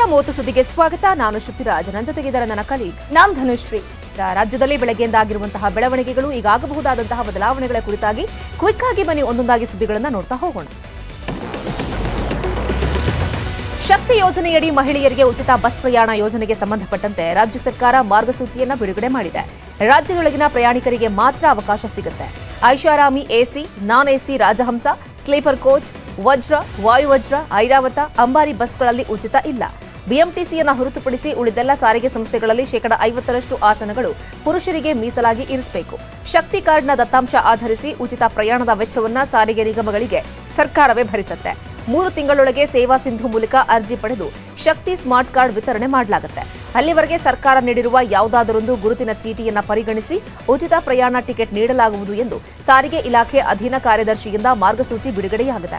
ಮೂವತ್ತು ಸುದ್ದಿಗೆ ಸ್ವಾಗತ ನಾನು ಶ್ರುತಿರಾಜ್ ನನ್ನ ಜೊತೆಗಿದ್ದಾರೆ ನನ್ನ ಕಲೀಗ್ ನಾಮ್ ಧನುಶ್ರೀ ಸ- ರಾಜ್ಯದಲ್ಲಿ ಬೆಳಗ್ಗೆಯಿಂದ ಆಗಿರುವಂತಹ ಬೆಳವಣಿಗೆಗಳು ಈಗ ಆಗಬಹುದಾದಂತಹ ಬದಲಾವಣೆಗಳ ಕುರಿತಾಗಿ ಕ್ವಿಕ್ ಆಗಿ ಬನ್ನಿ ಒಂದೊಂದಾಗಿ ಸುದ್ದಿಗಳನ್ನ ನೋಡ್ತಾ ಹೋಗೋಣ ಶಕ್ತಿ ಯೋಜನೆಯಡಿ ಮಹಿಳೆಯರಿಗೆ ಉಚಿತ ಬಸ್ ಪ್ರಯಾಣ ಯೋಜನೆಗೆ ಸಂಬಂಧಪಟ್ಟಂತೆ ರಾಜ್ಯ ಸರ್ಕಾರ ಮಾರ್ಗಸೂಚಿಯನ್ನ ಬಿಡುಗಡೆ ಮಾಡಿದೆ ರಾಜ್ಯದೊಳಗಿನ ಪ್ರಯಾಣಿಕರಿಗೆ ಮಾತ್ರ ಅವಕಾಶ ಸಿಗುತ್ತೆ ಐಷಾರಾಮಿ AC non AC Rajahamsa sleeper coach Vajra Vayuvajra Airavata ಅಂಬಾರಿ ಬಸ್ಗಳಲ್ಲಿ ಉಚಿತ ಇಲ್ಲ ಬಿಎಂಟಿಸಿಯನ್ನ ಹೊರತುಪಡಿಸಿ ಉಳಿದೆಲ್ಲ ಸಾರಿಗೆ ಸಂಸ್ಥೆಗಳಲ್ಲಿ ಶೇಕಡ ಐವತ್ತರಷ್ಟು ಆಸನಗಳು ಪುರುಷರಿಗೆ ಮೀಸಲಾಗಿ ಇರಿಸಬೇಕು ಶಕ್ತಿ ಕಾರ್ಡ್ನ ದತ್ತಾಂಶ ಆಧರಿಸಿ ಉಚಿತ ಪ್ರಯಾಣದ ವೆಚ್ಚವನ್ನ ಸಾರಿಗೆ ನಿಗಮಗಳಿಗೆ ಸರ್ಕಾರವೇ ಭರಿಸುತ್ತೆ ಮೂರು ತಿಂಗಳೊಳಗೆ ಸೇವಾ ಸಿಂಧು ಮೂಲಕ ಅರ್ಜಿ ಪಡೆದು ಶಕ್ತಿ ಸ್ಮಾರ್ಟ್ ಕಾರ್ಡ್ ವಿತರಣೆ ಮಾಡಲಾಗುತ್ತೆ ಅಲ್ಲಿವರೆಗೆ ಸರ್ಕಾರ ನೀಡಿರುವ ಯಾವುದಾದರೊಂದು ಗುರುತಿನ ಚೀಟಿಯನ್ನ ಪರಿಗಣಿಸಿ ಉಚಿತ ಪ್ರಯಾಣ ಟಿಕೆಟ್ ನೀಡಲಾಗುವುದು ಎಂದು ಸಾರಿಗೆ ಇಲಾಖೆ ಅಧೀನ ಕಾರ್ಯದರ್ಶಿಯಿಂದ ಮಾರ್ಗಸೂಚಿ ಬಿಡುಗಡೆಯಾಗಿದೆ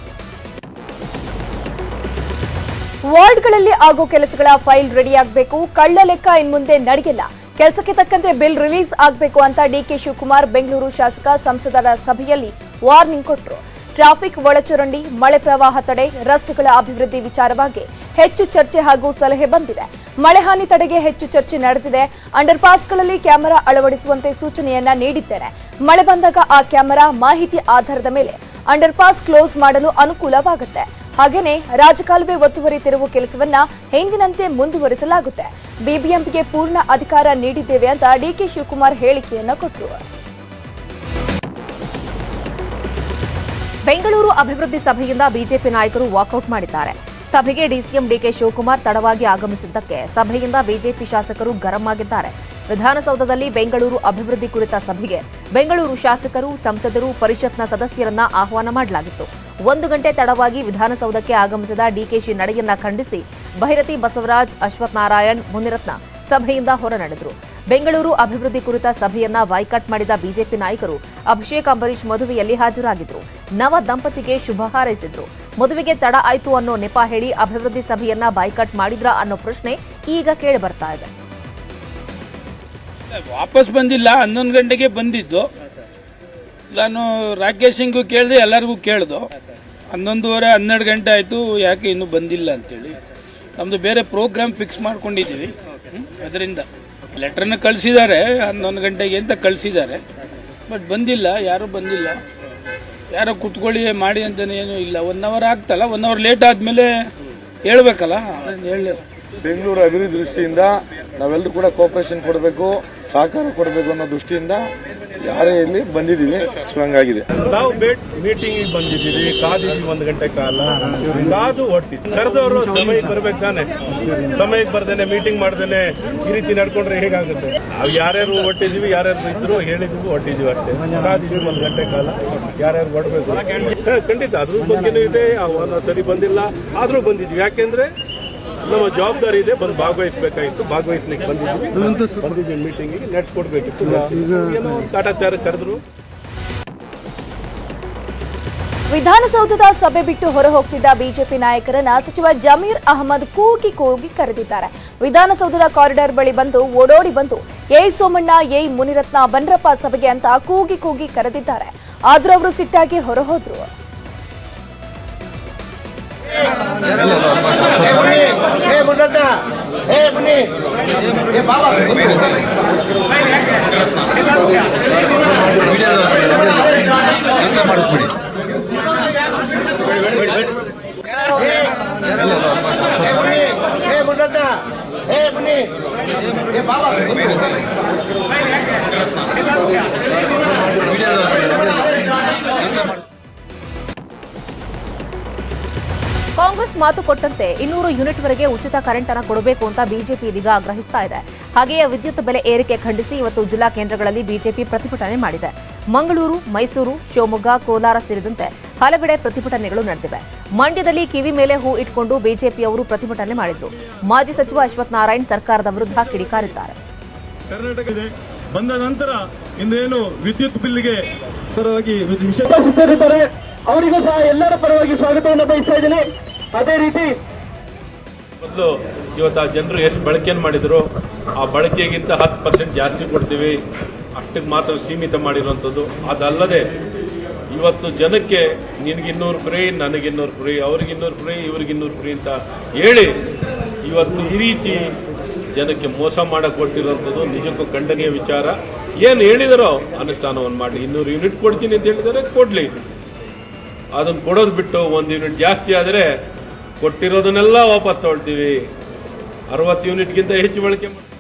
ವಾರ್ಡ್ಗಳಲ್ಲಿ ಆಗೋ ಕೆಲಸಗಳ ಫೈಲ್ ರೆಡಿ ಆಗಬೇಕು ಕಳ್ಳ ಲೆಕ್ಕ ಇನ್ಮುಂದೆ ನಡೆಯಲ್ಲ ಕೆಲಸಕ್ಕೆ ತಕ್ಕಂತೆ ಬಿಲ್ ರಿಲೀಸ್ ಆಗಬೇಕು ಅಂತ ಡಿಕೆ ಶಿವಕುಮಾರ್ ಬೆಂಗಳೂರು ಶಾಸಕ ಸಂಸದರ ಸಭೆಯಲ್ಲಿ ವಾರ್ನಿಂಗ್ ಕೊಟ್ಟರು ಟ್ರಾಫಿಕ್ ಒಳಚರಂಡಿ ಮಳೆ ಪ್ರವಾಹ ತಡೆ ರಸ್ತೆಗಳ ಅಭಿವೃದ್ಧಿ ವಿಚಾರವಾಗಿ ಹೆಚ್ಚು ಚರ್ಚೆ ಹಾಗೂ ಸಲಹೆ ಬಂದಿವೆ ಮಳೆ ಹಾನಿ ತಡೆಗೆ ಹೆಚ್ಚು ಚರ್ಚೆ ನಡೆದಿದೆ ಅಂಡರ್ ಪಾಸ್ಗಳಲ್ಲಿ ಕ್ಯಾಮೆರಾ ಅಳವಡಿಸುವಂತೆ ಸೂಚನೆಯನ್ನ ನೀಡಿದ್ದೇನೆ ಮಳೆ ಬಂದಾಗ ಆ ಕ್ಯಾಮೆರಾ ಮಾಹಿತಿ ಆಧಾರದ ಮೇಲೆ ಅಂಡರ್ ಪಾಸ್ ಕ್ಲೋಸ್ ಮಾಡಲು ಅನುಕೂಲವಾಗುತ್ತೆ ಹಾಗೇನೆ ರಾಜಕಾಲುವೆ ಒತ್ತುವರಿ ತೆರವು ಕೆಲಸವನ್ನ ಹಿಂದಿನಂತೆ ಮುಂದುವರಿಸಲಾಗುತ್ತೆ ಬಿಬಿಎಂಪಿಗೆ ಪೂರ್ಣ ಅಧಿಕಾರ ನೀಡಿದ್ದೇವೆ ಅಂತ ಡಿಕೆ ಶಿವಕುಮಾರ್ ಹೇಳಿಕೆಯನ್ನ ಕೊಟ್ಟರು ಬೆಂಗಳೂರು ಅಭಿವೃದ್ಧಿ ಸಭೆಯಿಂದ ಬಿಜೆಪಿ ನಾಯಕರು ವಾಕೌಟ್ ಮಾಡಿದ್ದಾರೆ ಸಭೆಗೆ ಡಿಸಿಎಂ ಡಿಕೆ ಶಿವಕುಮಾರ್ ತಡವಾಗಿ ಆಗಮಿಸಿದ್ದಕ್ಕೆ ಸಭೆಯಿಂದ ಬಿಜೆಪಿ ಶಾಸಕರು ಗರಂ ಆಗಿದ್ದಾರೆ ವಿಧಾನಸೌಧದಲ್ಲಿ ಬೆಂಗಳೂರು ಅಭಿವೃದ್ಧಿ ಕುರಿತ ಸಭೆಗೆ ಬೆಂಗಳೂರು ಶಾಸಕರು ಸಂಸದರು ಪರಿಷತ್ನ ಸದಸ್ಯರನ್ನ ಆಹ್ವಾನ ಮಾಡಲಾಗಿತ್ತು ಒಂದು ಗಂಟೆ ತಡವಾಗಿ ವಿಧಾನಸೌಧಕ್ಕೆ ಆಗಮಿಸಿದ ಡಿಕೆಶಿ ನಡೆಯನ್ನ ಖಂಡಿಸಿ ಭೈರತಿ ಬಸವರಾಜ್ ಅಶ್ವಥ್ ನಾರಾಯಣ್ ಮುನಿರತ್ನ ಸಭೆಯಿಂದ ಹೊರ ನಡೆದರು ಬೆಂಗಳೂರು ಅಭಿವೃದ್ಧಿ ಕುರಿತ ಸಭೆಯನ್ನ ಬಾಯ್ಕಾಟ್ ಮಾಡಿದ ಬಿಜೆಪಿ ನಾಯಕರು ಅಭಿಷೇಕ್ ಅಂಬರೀಶ್ ಮದುವೆಯಲ್ಲಿ ಹಾಜರಾಗಿದ್ರು ನವ ದಂಪತಿಗೆ ಶುಭ ಹಾರೈಸಿದ್ರು ಮದುವೆಗೆ ತಡ ಆಯ್ತು ಅನ್ನೋ ನೆಪ ಹೇಳಿ ಅಭಿವೃದ್ಧಿ ಸಭೆಯನ್ನ ಬಾಯ್ಕಾಟ್ ಮಾಡಿದ್ರಾ ಅನ್ನೋ ಪ್ರಶ್ನೆ ಈಗ ಕೇಳಿ ಬರ್ತಾ ಇದೆ ವಾಪಸ್ ಬಂದಿಲ್ಲ ಹನ್ನೊಂದು ಗಂಟೆಗೆ ಬಂದಿದ್ದು ನಾನು ರಾಕೇಶ್ ಸಿಂಗು ಕೇಳಿದೆ ಎಲ್ಲರಿಗೂ ಕೇಳ್ದು ಹನ್ನೊಂದುವರೆ ಹನ್ನೆರಡು ಗಂಟೆ ಆಯಿತು ಯಾಕೆ ಇನ್ನೂ ಬಂದಿಲ್ಲ ಅಂತೇಳಿ ನಮ್ಮದು ಬೇರೆ ಪ್ರೋಗ್ರಾಮ್ ಫಿಕ್ಸ್ ಮಾಡ್ಕೊಂಡಿದ್ದೀವಿ ಅದರಿಂದ ಲೆಟ್ರನ್ನ ಕಳಿಸಿದ್ದಾರೆ ಹನ್ನೊಂದು ಗಂಟೆಗೆ ಅಂತ ಕಳಿಸಿದ್ದಾರೆ ಬಟ್ ಬಂದಿಲ್ಲ ಯಾರೂ ಬಂದಿಲ್ಲ ಯಾರೋ ಕುತ್ಕೊಳ್ಳಿ ಮಾಡಿ ಅಂತಲೇ ಏನೂ ಇಲ್ಲ ಒನ್ ಅವರ್ ಆಗ್ತಲ್ಲ ಒನ್ ಅವರ್ ಲೇಟ್ ಆದಮೇಲೆ ಹೇಳ್ಬೇಕಲ್ಲ ಅದನ್ನ ಹೇಳಿ ಬೆಂಗಳೂರು ಅಭಿವೃದ್ಧಿ ದೃಷ್ಟಿಯಿಂದ ನಾವೆಲ್ಲರೂ ಕೂಡ ಕೋಪರೇಷನ್ ಕೊಡಬೇಕು ಸಹಕಾರ ಕೊಡಬೇಕು ಅನ್ನೋ ದೃಷ್ಟಿಯಿಂದ ಯಾರೇ ಇಲ್ಲಿ ಬಂದಿದ್ದೀವಿ ಸೊ ಹಂಗಾಗಿದೆ ನಾವು ಬೇಟ್ ಮೀಟಿಂಗ್ ಬಂದಿದ್ದೀವಿ ಕಾದಿದ್ವಿ ಒಂದು ಗಂಟೆ ಕಾಲ ಕಾದು ಹೊಟ್ಟಿದ್ವಿ ಕರೆದವರು ಸಮಯಕ್ಕೆ ಬರ್ಬೇಕು ತಾನೆ ಸಮಯಕ್ಕೆ ಬರ್ದೇನೆ ಮೀಟಿಂಗ್ ಮಾಡ್ದೇನೆ ಈ ರೀತಿ ನಡ್ಕೊಂಡ್ರೆ ಹೇಗಾಗುತ್ತೆ ನಾವು ಯಾರ್ಯಾರು ಹೊಟ್ಟಿದ್ವಿ ಯಾರ್ಯಾರು ಇದ್ರು ಹೇಳಿದ್ವಿ ಹೊಟ್ಟಿದ್ವಿ ಅಷ್ಟೇ ಕಾದಿದ್ವಿ ಒಂದು ಗಂಟೆ ಕಾಲ ಯಾರ್ಯಾರು ಹೊಡ್ಬೇಕು ಹಾ, ಖಂಡಿತ ಅದ್ರ ಬಗ್ಗೆನೂ ಇದೆ ಅವನ್ನ ಸರಿ ಬಂದಿಲ್ಲ ಆದ್ರೂ ಬಂದಿದ್ವಿ ಯಾಕೆಂದ್ರೆ ನಮ್ಮ ಜವಾಬ್ದಾರಿ ಇದೆ ಬಂದು ಭಾಗವಹಿಸ್ಬೇಕಾಗಿತ್ತು ಭಾಗವಹಿಸ್ಲಿಕ್ಕೆ ಬಂದಿದ್ವಿ ಬಂದಿದ್ವಿ ಮೀಟಿಂಗಿಗೆ ನಡೆಸ್ಕೊಡ್ಬೇಕಿತ್ತು ಏನೋ ಒಂದು ಕಾಟಾಚಾರ ಕರೆದ್ರು ವಿಧಾನಸೌಧದ ಸಭೆ ಬಿಟ್ಟು ಹೊರ ಹೋಗ್ತಿದ್ದ ಬಿಜೆಪಿ ನಾಯಕರನ್ನ ಸಚಿವ ಜಮೀರ್ ಅಹಮದ್ ಕೂಗಿ ಕೂಗಿ ಕರೆದಿದ್ದಾರೆ ವಿಧಾನಸೌಧದ ಕಾರಿಡಾರ್ ಬಳಿ ಬಂದು ಓಡೋಡಿ ಬಂದು ಏಯ್ ಸೋಮಣ್ಣ ಏಯ್ ಮುನಿರತ್ನ ಬನ್ರಪ್ಪ ಸಭೆಗೆ ಅಂತ ಕೂಗಿ ಕೂಗಿ ಕರೆದಿದ್ದಾರೆ ಆದ್ರೂ ಅವರು ಸಿಟ್ಟಾಗಿ ಹೊರ ಹೋದ್ರು ए मुन्नता ए मुन्नी ए बाबा ए मुन्नता ए मुन्नी ए बाबा ಕಾಂಗ್ರೆಸ್ ಮಾತು ಕೊಟ್ಟಂತೆ ಇನ್ನೂರು ಯೂನಿಟ್ವರೆಗೆ ಉಚಿತ ಕರೆಂಟ್ ಅನ್ನು ಕೊಡಬೇಕು ಅಂತ ಬಿಜೆಪಿ ಇದೀಗ ಆಗ್ರಹಿಸ್ತಾ ಇದೆ ಹಾಗೆಯೇ ವಿದ್ಯುತ್ ಬೆಲೆ ಏರಿಕೆ ಖಂಡಿಸಿ ಇವತ್ತು ಜಿಲ್ಲಾ ಕೇಂದ್ರಗಳಲ್ಲಿ ಬಿಜೆಪಿ ಪ್ರತಿಭಟನೆ ಮಾಡಿದೆ ಮಂಗಳೂರು ಮೈಸೂರು ಶಿವಮೊಗ್ಗ ಕೋಲಾರ ಸೇರಿದಂತೆ ಹಲವೆಡೆ ಪ್ರತಿಭಟನೆಗಳು ನಡೆದಿವೆ ಮಂಡ್ಯದಲ್ಲಿ ಕಿವಿ ಮೇಲೆ ಹೂ ಇಟ್ಕೊಂಡು ಬಿಜೆಪಿಯವರು ಪ್ರತಿಭಟನೆ ಮಾಡಿದ್ರು ಮಾಜಿ ಸಚಿವ ಅಶ್ವಥ್ ನಾರಾಯಣ್ ಸರ್ಕಾರದ ವಿರುದ್ಧ ಕಿಡಿಕಾರಿದ್ದಾರೆ ಕರ್ನಾಟಕ ಇದೆ ಬಂದ ನಂತರ ಇಂದೇನು ವಿದ್ಯುತ್ ಬಿಲ್ಗೆ ಪರವಾಗಿ ವಿಷಯ ಸಿದ್ಧರಿದ್ದಾರೆ ಅವರಿಗೂ ಸಹ ಎಲ್ಲರ ಪರವಾಗಿ ಸ್ವಾಗತವನ್ನು ಬಯಸ್ತಾ ಇದ್ದೇನೆ ಅದೇ ರೀತಿ ಮೊದಲು ಇವತ್ತು ಆ ಜನರು ಎಷ್ಟು ಬಳಕೆಯನ್ನು ಮಾಡಿದ್ರು ಆ ಬಳಕೆಗಿಂತ ಹತ್ತು ಪರ್ಸೆಂಟ್ ಜಾಸ್ತಿ ಕೊಡ್ತೀವಿ ಅಷ್ಟಕ್ಕೆ ಮಾತ್ರ ಸೀಮಿತ ಮಾಡಿರುವಂಥದ್ದು ಅದಲ್ಲದೆ ಇವತ್ತು ಜನಕ್ಕೆ ನಿನಗೆ ಇನ್ನೂರು ಫ್ರೀ ನನಗೆ ಇನ್ನೂರು ಫ್ರೀ ಅವ್ರಿಗೆ ಇನ್ನೂರು ಫ್ರೀ ಇವ್ರಿಗೆ ಇನ್ನೂರು ಫ್ರೀ ಅಂತ ಹೇಳಿ ಇವತ್ತು ಈ ರೀತಿ ಜನಕ್ಕೆ ಮೋಸ ಮಾಡಕ್ಕೆ ಕೊಟ್ಟಿರೋಂಥದ್ದು ನಿಜಕ್ಕೂ ಖಂಡನೀಯ ವಿಚಾರ ಏನು ಹೇಳಿದಾರೋ ಅನುಷ್ಠಾನವನ್ನು ಮಾಡಿ ಇನ್ನೂರು ಯೂನಿಟ್ ಕೊಡ್ತೀನಿ ಅಂತ ಹೇಳಿದರೆ ಕೊಡಲಿ ಅದನ್ನು ಕೊಡೋದು ಬಿಟ್ಟು ಒಂದು ಯೂನಿಟ್ ಜಾಸ್ತಿ ಆದರೆ ಕೊಟ್ಟಿರೋದನ್ನೆಲ್ಲ ವಾಪಸ್ ತಗೊಳ್ತೀವಿ ಅರವತ್ತು ಯೂನಿಟ್ಗಿಂತ ಹೆಚ್ಚು ಬಳಕೆ ಮಾಡಿ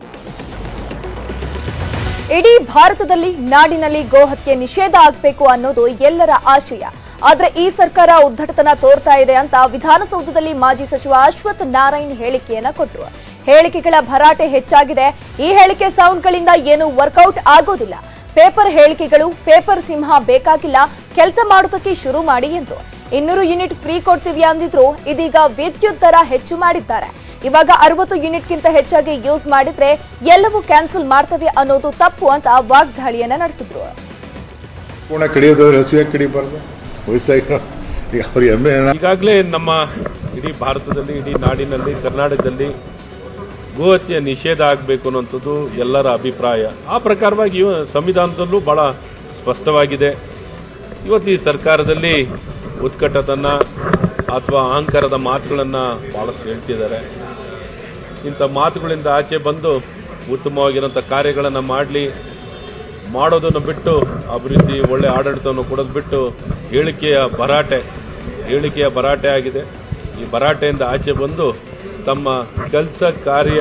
ಇಡೀ ಭಾರತದಲ್ಲಿ ನಾಡಿನಲ್ಲಿ ಗೋಹತ್ಯೆ ನಿಷೇಧ ಆಗಬೇಕು ಅನ್ನೋದು ಎಲ್ಲರ ಆಶಯ ಆದ್ರೆ ಈ ಸರ್ಕಾರ ಉದ್ದಟತನ ತೋರ್ತಾ ಇದೆ ಅಂತ ವಿಧಾನಸೌಧದಲ್ಲಿ ಮಾಜಿ ಸಚಿವ ಅಶ್ವಥ್ ನಾರಾಯಣ್ ಹೇಳಿಕೆಯನ್ನ ಕೊಟ್ಟರು ಹೇಳಿಕೆಗಳ ಭರಾಟೆ ಹೆಚ್ಚಾಗಿದೆ ಈ ಹೇಳಿಕೆ ಸೌಂಡ್ಗಳಿಂದ ಏನು ವರ್ಕೌಟ್ ಆಗೋದಿಲ್ಲ ಪೇಪರ್ ಹೇಳಿಕೆಗಳು ಪೇಪರ್ ಸಿಂಹ ಬೇಕಾಗಿಲ್ಲ ಕೆಲಸ ಮಾಡೋದಕ್ಕೆ ಶುರು ಮಾಡಿ ಎಂದ್ರು ಇನ್ನೂರು ಯೂನಿಟ್ ಫ್ರೀ ಕೊಡ್ತೀವಿ ಅಂದಿದ್ರು ಇದೀಗ ವಿದ್ಯುತ್ ದರ ಹೆಚ್ಚು ಮಾಡಿದ್ದಾರೆ ಇವಾಗ ಅರವತ್ತು ಯೂನಿಟ್ಗಿಂತ ಹೆಚ್ಚಾಗಿ ಯೂಸ್ ಮಾಡಿದ್ರೆ ಎಲ್ಲವೂ ಕ್ಯಾನ್ಸಲ್ ಮಾಡ್ತವೆ ಅನ್ನೋದು ತಪ್ಪು ಅಂತ ವಾಗ್ದಾಳಿಯನ್ನ ನಡೆಸಿದ್ರು ಪೂರ್ಣ ಕಡಿಯೋದಾದ್ರೆ ಹಸುವಾಗಿ ಕಡಿಬಾರ್ದು ವಯಸ್ಸಾಗಿರೋ ಈಗ ಅವ್ರ ಎಮ್ಮೆ ಹಣ ಈಗಾಗಲೇ ನಮ್ಮ ಇಡೀ ಭಾರತದಲ್ಲಿ ಇಡೀ ನಾಡಿನಲ್ಲಿ ಕರ್ನಾಟಕದಲ್ಲಿ ಗೋಹತ್ಯೆ ನಿಷೇಧ ಆಗಬೇಕು ಅನ್ನೋಂಥದ್ದು ಎಲ್ಲರ ಅಭಿಪ್ರಾಯ ಆ ಪ್ರಕಾರವಾಗಿ ಇವ- ಸಂವಿಧಾನದಲ್ಲೂ ಭಾಳ ಸ್ಪಷ್ಟವಾಗಿದೆ ಇವತ್ತು ಈ ಸರ್ಕಾರದಲ್ಲಿ ಉತ್ಕಟತನ ಅಥವಾ ಅಹಂಕಾರದ ಮಾತುಗಳನ್ನು ಭಾಳಷ್ಟು ಹೇಳ್ತಿದ್ದಾರೆ ಇಂಥ ಮಾತುಗಳಿಂದ ಆಚೆ ಬಂದು ಉತ್ತಮವಾಗಿರೋಂಥ ಕಾರ್ಯಗಳನ್ನು ಮಾಡಲಿ ಮಾಡೋದನ್ನು ಬಿಟ್ಟು ಅಭಿವೃದ್ಧಿ ಒಳ್ಳೆ ಆಡಳಿತವನ್ನು ಕೊಡೋದು ಬಿಟ್ಟು ಹೇಳಿಕೆಯ ಭರಾಟೆ ಹೇಳಿಕೆಯ ಭರಾಟೆ ಆಗಿದೆ ಈ ಭರಾಟೆಯಿಂದ ಆಚೆ ಬಂದು ತಮ್ಮ ಕೆಲಸ ಕಾರ್ಯ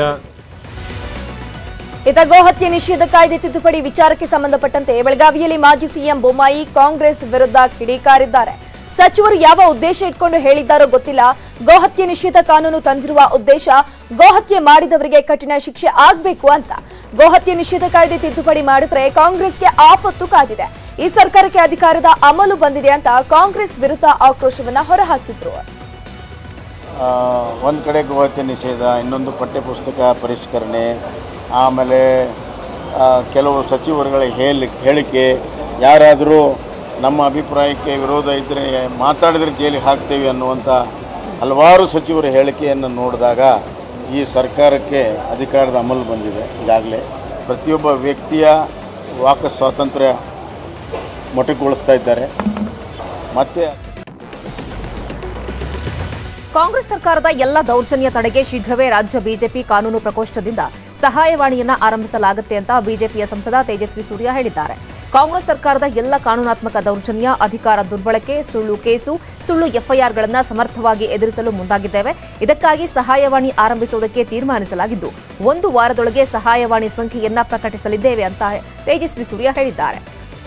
ಇತ ಗೋಹತ್ಯೆ ನಿಷೇಧ ಕಾಯ್ದೆ ತಿದ್ದುಪಡಿ ವಿಚಾರಕ್ಕೆ ಸಂಬಂಧಪಟ್ಟಂತೆ ಬೆಳಗಾವಿಯಲ್ಲಿ ಮಾಜಿ ಸಿಎಂ ಬೊಮ್ಮಾಯಿ ಕಾಂಗ್ರೆಸ್ ವಿರುದ್ಧ ಕಿಡಿಕಾರಿದ್ದಾರೆ ಸಚಿವರು ಯಾವ ಉದ್ದೇಶ ಇಟ್ಕೊಂಡು ಹೇಳಿದ್ದಾರೋ ಗೊತ್ತಿಲ್ಲ ಗೋಹತ್ಯೆ ನಿಷೇಧ ಕಾನೂನು ತಂದಿರುವ ಉದ್ದೇಶ ಗೋಹತ್ಯೆ ಮಾಡಿದವರಿಗೆ ಕಠಿಣ ಶಿಕ್ಷೆ ಆಗ್ಬೇಕು ಅಂತ ಗೋಹತ್ಯೆ ನಿಷೇಧ ಕಾಯ್ದೆ ತಿದ್ದುಪಡಿ ಮಾಡಿದ್ರೆ ಕಾಂಗ್ರೆಸ್ಗೆ ಆಪತ್ತು ಕಾದಿದೆ ಈ ಸರ್ಕಾರಕ್ಕೆ ಅಧಿಕಾರದ ಅಮಲು ಬಂದಿದೆ ಅಂತ ಕಾಂಗ್ರೆಸ್ ವಿರುದ್ಧ ಆಕ್ರೋಶವನ್ನ ಹೊರಹಾಕಿದ್ರು ಒಂದು ಕಡೆ ಗೋಹತ್ಯೆ ನಿಷೇಧ ಇನ್ನೊಂದು ಪಠ್ಯಪುಸ್ತಕ ಪರಿಷ್ಕರಣೆ ಆಮೇಲೆ ಆ, ಕೆಲವು ಸಚಿವರುಗಳ ಹೇಳಿ ಹೇಳಿಕೆ ಯಾರಾದರೂ ನಮ್ಮ ಅಭಿಪ್ರಾಯಕ್ಕೆ ವಿರೋಧ ಇದ್ದರೆ ಮಾತಾಡಿದರೆ ಜೈಲಿಗೆ ಹಾಕ್ತೇವೆ ಅನ್ನುವಂಥ ಹಲವಾರು ಸಚಿವರ ಹೇಳಿಕೆಯನ್ನು ನೋಡಿದಾಗ ಈ ಸರ್ಕಾರಕ್ಕೆ ಅಧಿಕಾರದ ಅಮಲು ಬಂದಿದೆ ಈಗಾಗಲೇ ಪ್ರತಿಯೊಬ್ಬ ವ್ಯಕ್ತಿಯ ವಾಕ್ ಸ್ವಾತಂತ್ರ್ಯ ಮೊಟಕುಗೊಳಿಸ್ತಾ ಇದ್ದಾರೆ ಮತ್ತು ಕಾಂಗ್ರೆಸ್ ಸರ್ಕಾರದ ಎಲ್ಲ ದೌರ್ಜನ್ಯ ತಡೆಗೆ ಶೀಘ್ರವೇ ರಾಜ್ಯ ಬಿಜೆಪಿ ಕಾನೂನು ಪ್ರಕೋಷ್ಠದಿಂದ ಸಹಾಯವಾಣಿಯನ್ನ ಆರಂಭಿಸಲಾಗುತ್ತೆ ಅಂತ ಬಿಜೆಪಿಯ ಸಂಸದ ತೇಜಸ್ವಿ ಸೂರ್ಯ ಹೇಳಿದ್ದಾರೆ ಕಾಂಗ್ರೆಸ್ ಸರ್ಕಾರದ ಎಲ್ಲ ಕಾನೂನಾತ್ಮಕ ದೌರ್ಜನ್ಯ ಅಧಿಕಾರ ದುರ್ಬಳಕೆ ಸುಳ್ಳು ಕೇಸು ಸುಳ್ಳು ಎಫ್ಐಆರ್ಗಳನ್ನು ಸಮರ್ಥವಾಗಿ ಎದುರಿಸಲು ಮುಂದಾಗಿದ್ದೇವೆ ಇದಕ್ಕಾಗಿ ಸಹಾಯವಾಣಿ ಆರಂಭಿಸುವುದಕ್ಕೆ ತೀರ್ಮಾನಿಸಲಾಗಿದ್ದು ಒಂದು ವಾರದೊಳಗೆ ಸಹಾಯವಾಣಿ ಸಂಖ್ಯೆಯನ್ನ ಪ್ರಕಟಿಸಲಿದ್ದೇವೆ ಅಂತ ತೇಜಸ್ವಿ ಸೂರ್ಯ ಹೇಳಿದ್ದಾರೆ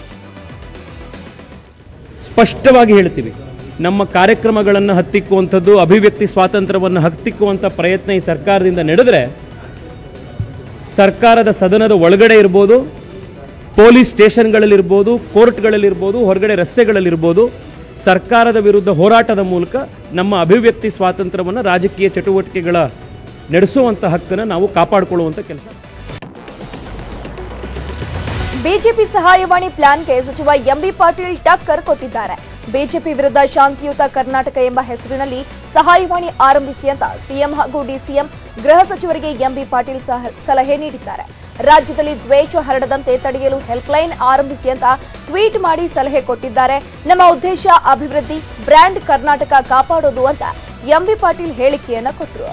ಸ್ಪಷ್ಟವಾಗಿ ಹೇಳ್ತೀವಿ ನಮ್ಮ ಕಾರ್ಯಕ್ರಮಗಳನ್ನು ಹತ್ತಿಕ್ಕುವಂಥದ್ದು ಅಭಿವ್ಯಕ್ತಿ ಸ್ವಾತಂತ್ರ್ಯವನ್ನು ಹತ್ತಿಕ್ಕುವಂಥ ಪ್ರಯತ್ನ ಈ ಸರ್ಕಾರದಿಂದ ನಡೆದರೆ ಸರ್ಕಾರದ ಸದನದ ಒಳಗಡೆ ಇರ್ಬೋದು ಪೊಲೀಸ್ ಸ್ಟೇಷನ್ಗಳಲ್ಲಿರ್ಬೋದು ಕೋರ್ಟ್ಗಳಲ್ಲಿರ್ಬೋದು ಹೊರಗಡೆ ರಸ್ತೆಗಳಲ್ಲಿರ್ಬೋದು ಸರ್ಕಾರದ ವಿರುದ್ಧ ಹೋರಾಟದ ಮೂಲಕ ನಮ್ಮ ಅಭಿವ್ಯಕ್ತಿ ಸ್ವಾತಂತ್ರ್ಯವನ್ನು ರಾಜಕೀಯ ಚಟುವಟಿಕೆಗಳ ನಡೆಸುವಂಥ ಹಕ್ಕನ್ನು ನಾವು ಕಾಪಾಡಿಕೊಳ್ಳುವಂಥ ಕೆಲಸ ಬಿಜೆಪಿ ಸಹಾಯವಾಣಿ ಪ್ಲಾನ್ಗೆ ಸಚಿವ ಎಂಬಿ ಪಾಟೀಲ್ ಟಕ್ಕರ್ ಕೊಟ್ಟಿದ್ದಾರೆ ಬಿಜೆಪಿ ವಿರುದ್ಧ ಶಾಂತಿಯುತ ಕರ್ನಾಟಕ ಎಂಬ ಹೆಸರಿನಲ್ಲಿ ಸಹಾಯವಾಣಿ ಆರಂಭಿಸಿ ಅಂತ ಸಿಎಂ ಹಾಗೂ ಡಿಸಿಎಂ ಗೃಹ ಸಚಿವರಿಗೆ ಎಂಬಿ ಪಾಟೀಲ್ ಸಹ- ಸಲಹೆ ನೀಡಿದ್ದಾರೆ ರಾಜ್ಯದಲ್ಲಿ ದ್ವೇಷ ಹರಡದಂತೆ ತಡೆಯಲು ಹೆಲ್ಪ್ಲೈನ್ ಆರಂಭಿಸಿ ಅಂತ ಟ್ವೀಟ್ ಮಾಡಿ ಸಲಹೆ ಕೊಟ್ಟಿದ್ದಾರೆ ನಮ್ಮ ಉದ್ದೇಶ ಅಭಿವೃದ್ಧಿ ಬ್ರ್ಯಾಂಡ್ ಕರ್ನಾಟಕ ಕಾಪಾಡೋದು ಅಂತ ಎಂಬಿ ಪಾಟೀಲ್ ಹೇಳಿಕೆಯನ್ನ ಕೊಟ್ಟರು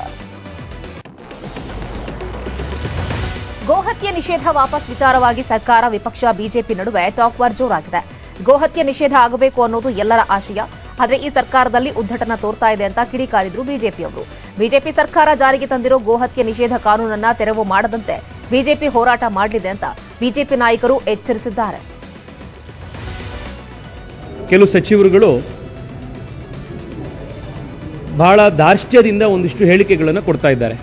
ಗೋಹತ್ಯೆ ನಿಷೇಧ ವಾಪಸ್ ವಿಚಾರವಾಗಿ ಸರ್ಕಾರ ವಿಪಕ್ಷ ಬಿಜೆಪಿ ನಡುವೆ ಟಾಕ್ ವಾರ್ ಜೋರಾಗಿದೆ ಗೋಹತ್ಯೆ ನಿಷೇಧ ಆಗಬೇಕು ಅನ್ನೋದು ಎಲ್ಲರ ಆಶಯ ಆದರೆ ಈ ಸರ್ಕಾರದಲ್ಲಿ ಉದ್ದಟನ ತೋರ್ತಾ ಇದೆ ಅಂತ ಕಿಡಿಕಾರಿದ್ರು ಬಿಜೆಪಿಯವರು ಬಿಜೆಪಿ ಸರ್ಕಾರ ಜಾರಿಗೆ ತಂದಿರೋ ಗೋಹತ್ಯೆ ನಿಷೇಧ ಕಾನೂನನ್ನ ತೆರವು ಮಾಡದಂತೆ ಬಿಜೆಪಿ ಹೋರಾಟ ಮಾಡಲಿದೆ ಅಂತ ಬಿಜೆಪಿ ನಾಯಕರು ಎಚ್ಚರಿಸಿದ್ದಾರೆ ಕೆಲವು ಸಚಿವರುಗಳು ಬಹಳ ದಾರ್ಷ್ಟ್ಯದಿಂದ ಒಂದಿಷ್ಟು ಹೇಳಿಕೆಗಳನ್ನು ಕೊಡ್ತಾ ಇದ್ದಾರೆ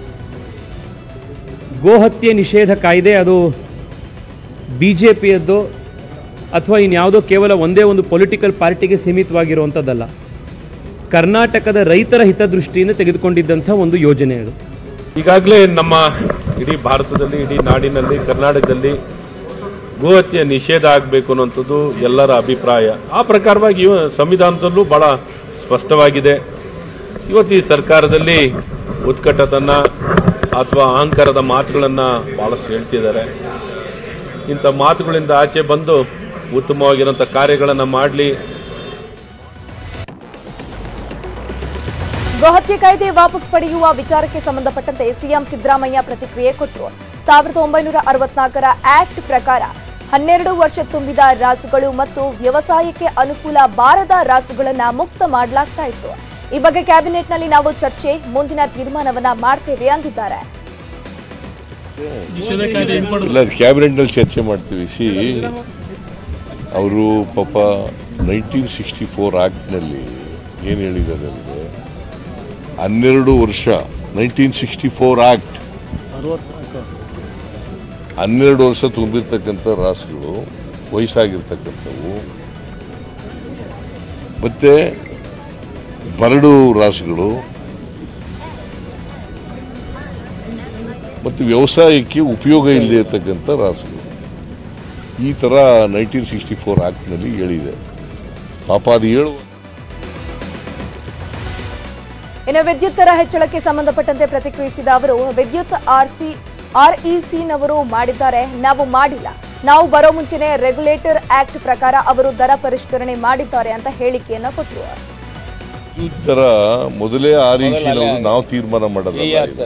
ಗೋಹತ್ಯೆ ನಿಷೇಧ ಕಾಯ್ದೆ ಅದು ಬಿ ಜೆ ಪಿಯದ್ದು ಅಥವಾ ಇನ್ಯಾವುದೋ ಕೇವಲ ಒಂದೇ ಒಂದು ಪೊಲಿಟಿಕಲ್ ಪಾರ್ಟಿಗೆ ಸೀಮಿತವಾಗಿರುವಂಥದ್ದಲ್ಲ ಕರ್ನಾಟಕದ ರೈತರ ಹಿತದೃಷ್ಟಿಯಿಂದ ತೆಗೆದುಕೊಂಡಿದ್ದಂಥ ಒಂದು ಯೋಜನೆ ಅದು ಈಗಾಗಲೇ ನಮ್ಮ ಇಡೀ ಭಾರತದಲ್ಲಿ ಇಡೀ ನಾಡಿನಲ್ಲಿ ಕರ್ನಾಟಕದಲ್ಲಿ ಗೋಹತ್ಯೆ ನಿಷೇಧ ಆಗಬೇಕು ಅನ್ನೋಂಥದ್ದು ಎಲ್ಲರ ಅಭಿಪ್ರಾಯ ಆ ಪ್ರಕಾರವಾಗಿ ಇವ- ಸಂವಿಧಾನದಲ್ಲೂ ಭಾಳ ಸ್ಪಷ್ಟವಾಗಿದೆ ಇವತ್ತು ಈ ಸರ್ಕಾರದಲ್ಲಿ ಉತ್ಕಟತನ ಅಥವಾ ಅಹಂಕಾರದ ಮಾತುಗಳನ್ನು ಭಾಳಷ್ಟು ಹೇಳ್ತಿದ್ದಾರೆ ಇಂಥ ಮಾತುಗಳಿಂದ ಆಚೆ ಬಂದು ಉತ್ತಮವಾಗಿರೋಂಥ ಕಾರ್ಯಗಳನ್ನು ಮಾಡಲಿ ಗೋಹತ್ಯೆ ಕಾಯ್ದೆ ವಾಪಸ್ ಪಡೆಯುವ ವಿಚಾರಕ್ಕೆ ಸಂಬಂಧಪಟ್ಟಂತೆ ಸಿಎಂ ಸಿದ್ದರಾಮಯ್ಯ ಪ್ರತಿಕ್ರಿಯೆ ಕೊಟ್ಟರು ಸಾವಿರದ ಒಂಬೈನೂರ ಅರವತ್ನಾಲ್ಕರ ಆಕ್ಟ್ ಪ್ರಕಾರ ಹನ್ನೆರಡು ವರ್ಷ ತುಂಬಿದ ರಾಸುಗಳು ಮತ್ತು ವ್ಯವಸಾಯಕ್ಕೆ ಅನುಕೂಲ ಬಾರದ ರಾಸುಗಳನ್ನ ಮುಕ್ತ ಮಾಡಲಾಗ್ತಾ ಇತ್ತು ಈ ಬಗ್ಗೆ ಕ್ಯಾಬಿನೆಟ್ನಲ್ಲಿ ನಾವು ಚರ್ಚೆ ಮುಂದಿನ ತೀರ್ಮಾನವನ್ನ ಮಾಡ್ತೇವೆ ಅಂದಿದ್ದಾರೆ ಇಲ್ಲ ಕ್ಯಾಬಿನೆಟ್ನಲ್ಲಿ ಚರ್ಚೆ ಮಾಡ್ತೀವಿ ಸಿ ಅವರು ಪಾಪ ನೈನ್ಟೀನ್ ಸಿಕ್ಸ್ಟಿ ಫೋರ್ ಆ್ಯಕ್ಟ್ನಲ್ಲಿ ಏನು ಹೇಳಿದ್ದಾರೆ ಅಂದರೆ ಹನ್ನೆರಡು ವರ್ಷ ನೈನ್ಟೀನ್ ಸಿಕ್ಸ್ಟಿ ಫೋರ್ ಆ್ಯಕ್ಟ್ ಹನ್ನೆರಡು ವರ್ಷ ತುಂಬಿರ್ತಕ್ಕಂಥ ರಾಸುಗಳು ವಯಸ್ಸಾಗಿರ್ತಕ್ಕಂಥವು ಮತ್ತು ಬರಡು ರಾಸುಗಳು ಮತ್ತು ವ್ಯವಸಾಯಕ್ಕೆ ಉಪಯೋಗ ಇಲ್ಲದೆ ಇರತಕ್ಕಂಥ ರಾಸುಗಳು ಈ ಥರ ನೈನ್ಟೀನ್ ಸಿಕ್ಸ್ಟಿ ಫೋರ್ ಆ್ಯಕ್ಟ್ನಲ್ಲಿ ಹೇಳಿದೆ ಪಾಪ ಅದು ಹೇಳುವ ಇನ್ನು ವಿದ್ಯುತ್ ದರ ಹೆಚ್ಚಳಕ್ಕೆ ಸಂಬಂಧಪಟ್ಟಂತೆ ಪ್ರತಿಕ್ರಿಯಿಸಿದ ಅವರು ವಿದ್ಯುತ್ ಆರ್ಸಿ ಆರ್ಇಸಿನವರು ಮಾಡಿದ್ದಾರೆ ನಾವು ಮಾಡಿಲ್ಲ ನಾವು ಬರೋ ಮುಂಚೆನೆ ರೆಗ್ಯುಲೇಟರ್ ಆಕ್ಟ್ ಪ್ರಕಾರ ಅವರು ದರ ಪರಿಷ್ಕರಣೆ ಮಾಡಿದ್ದಾರೆ ಅಂತ ಹೇಳಿಕೆಯನ್ನ ಕೊಟ್ಟರು ಈ ಥರ ಮೊದಲೇ ಆರೀಶಿ ನಾವು ತೀರ್ಮಾನ ಮಾಡೋದಲ್ಲ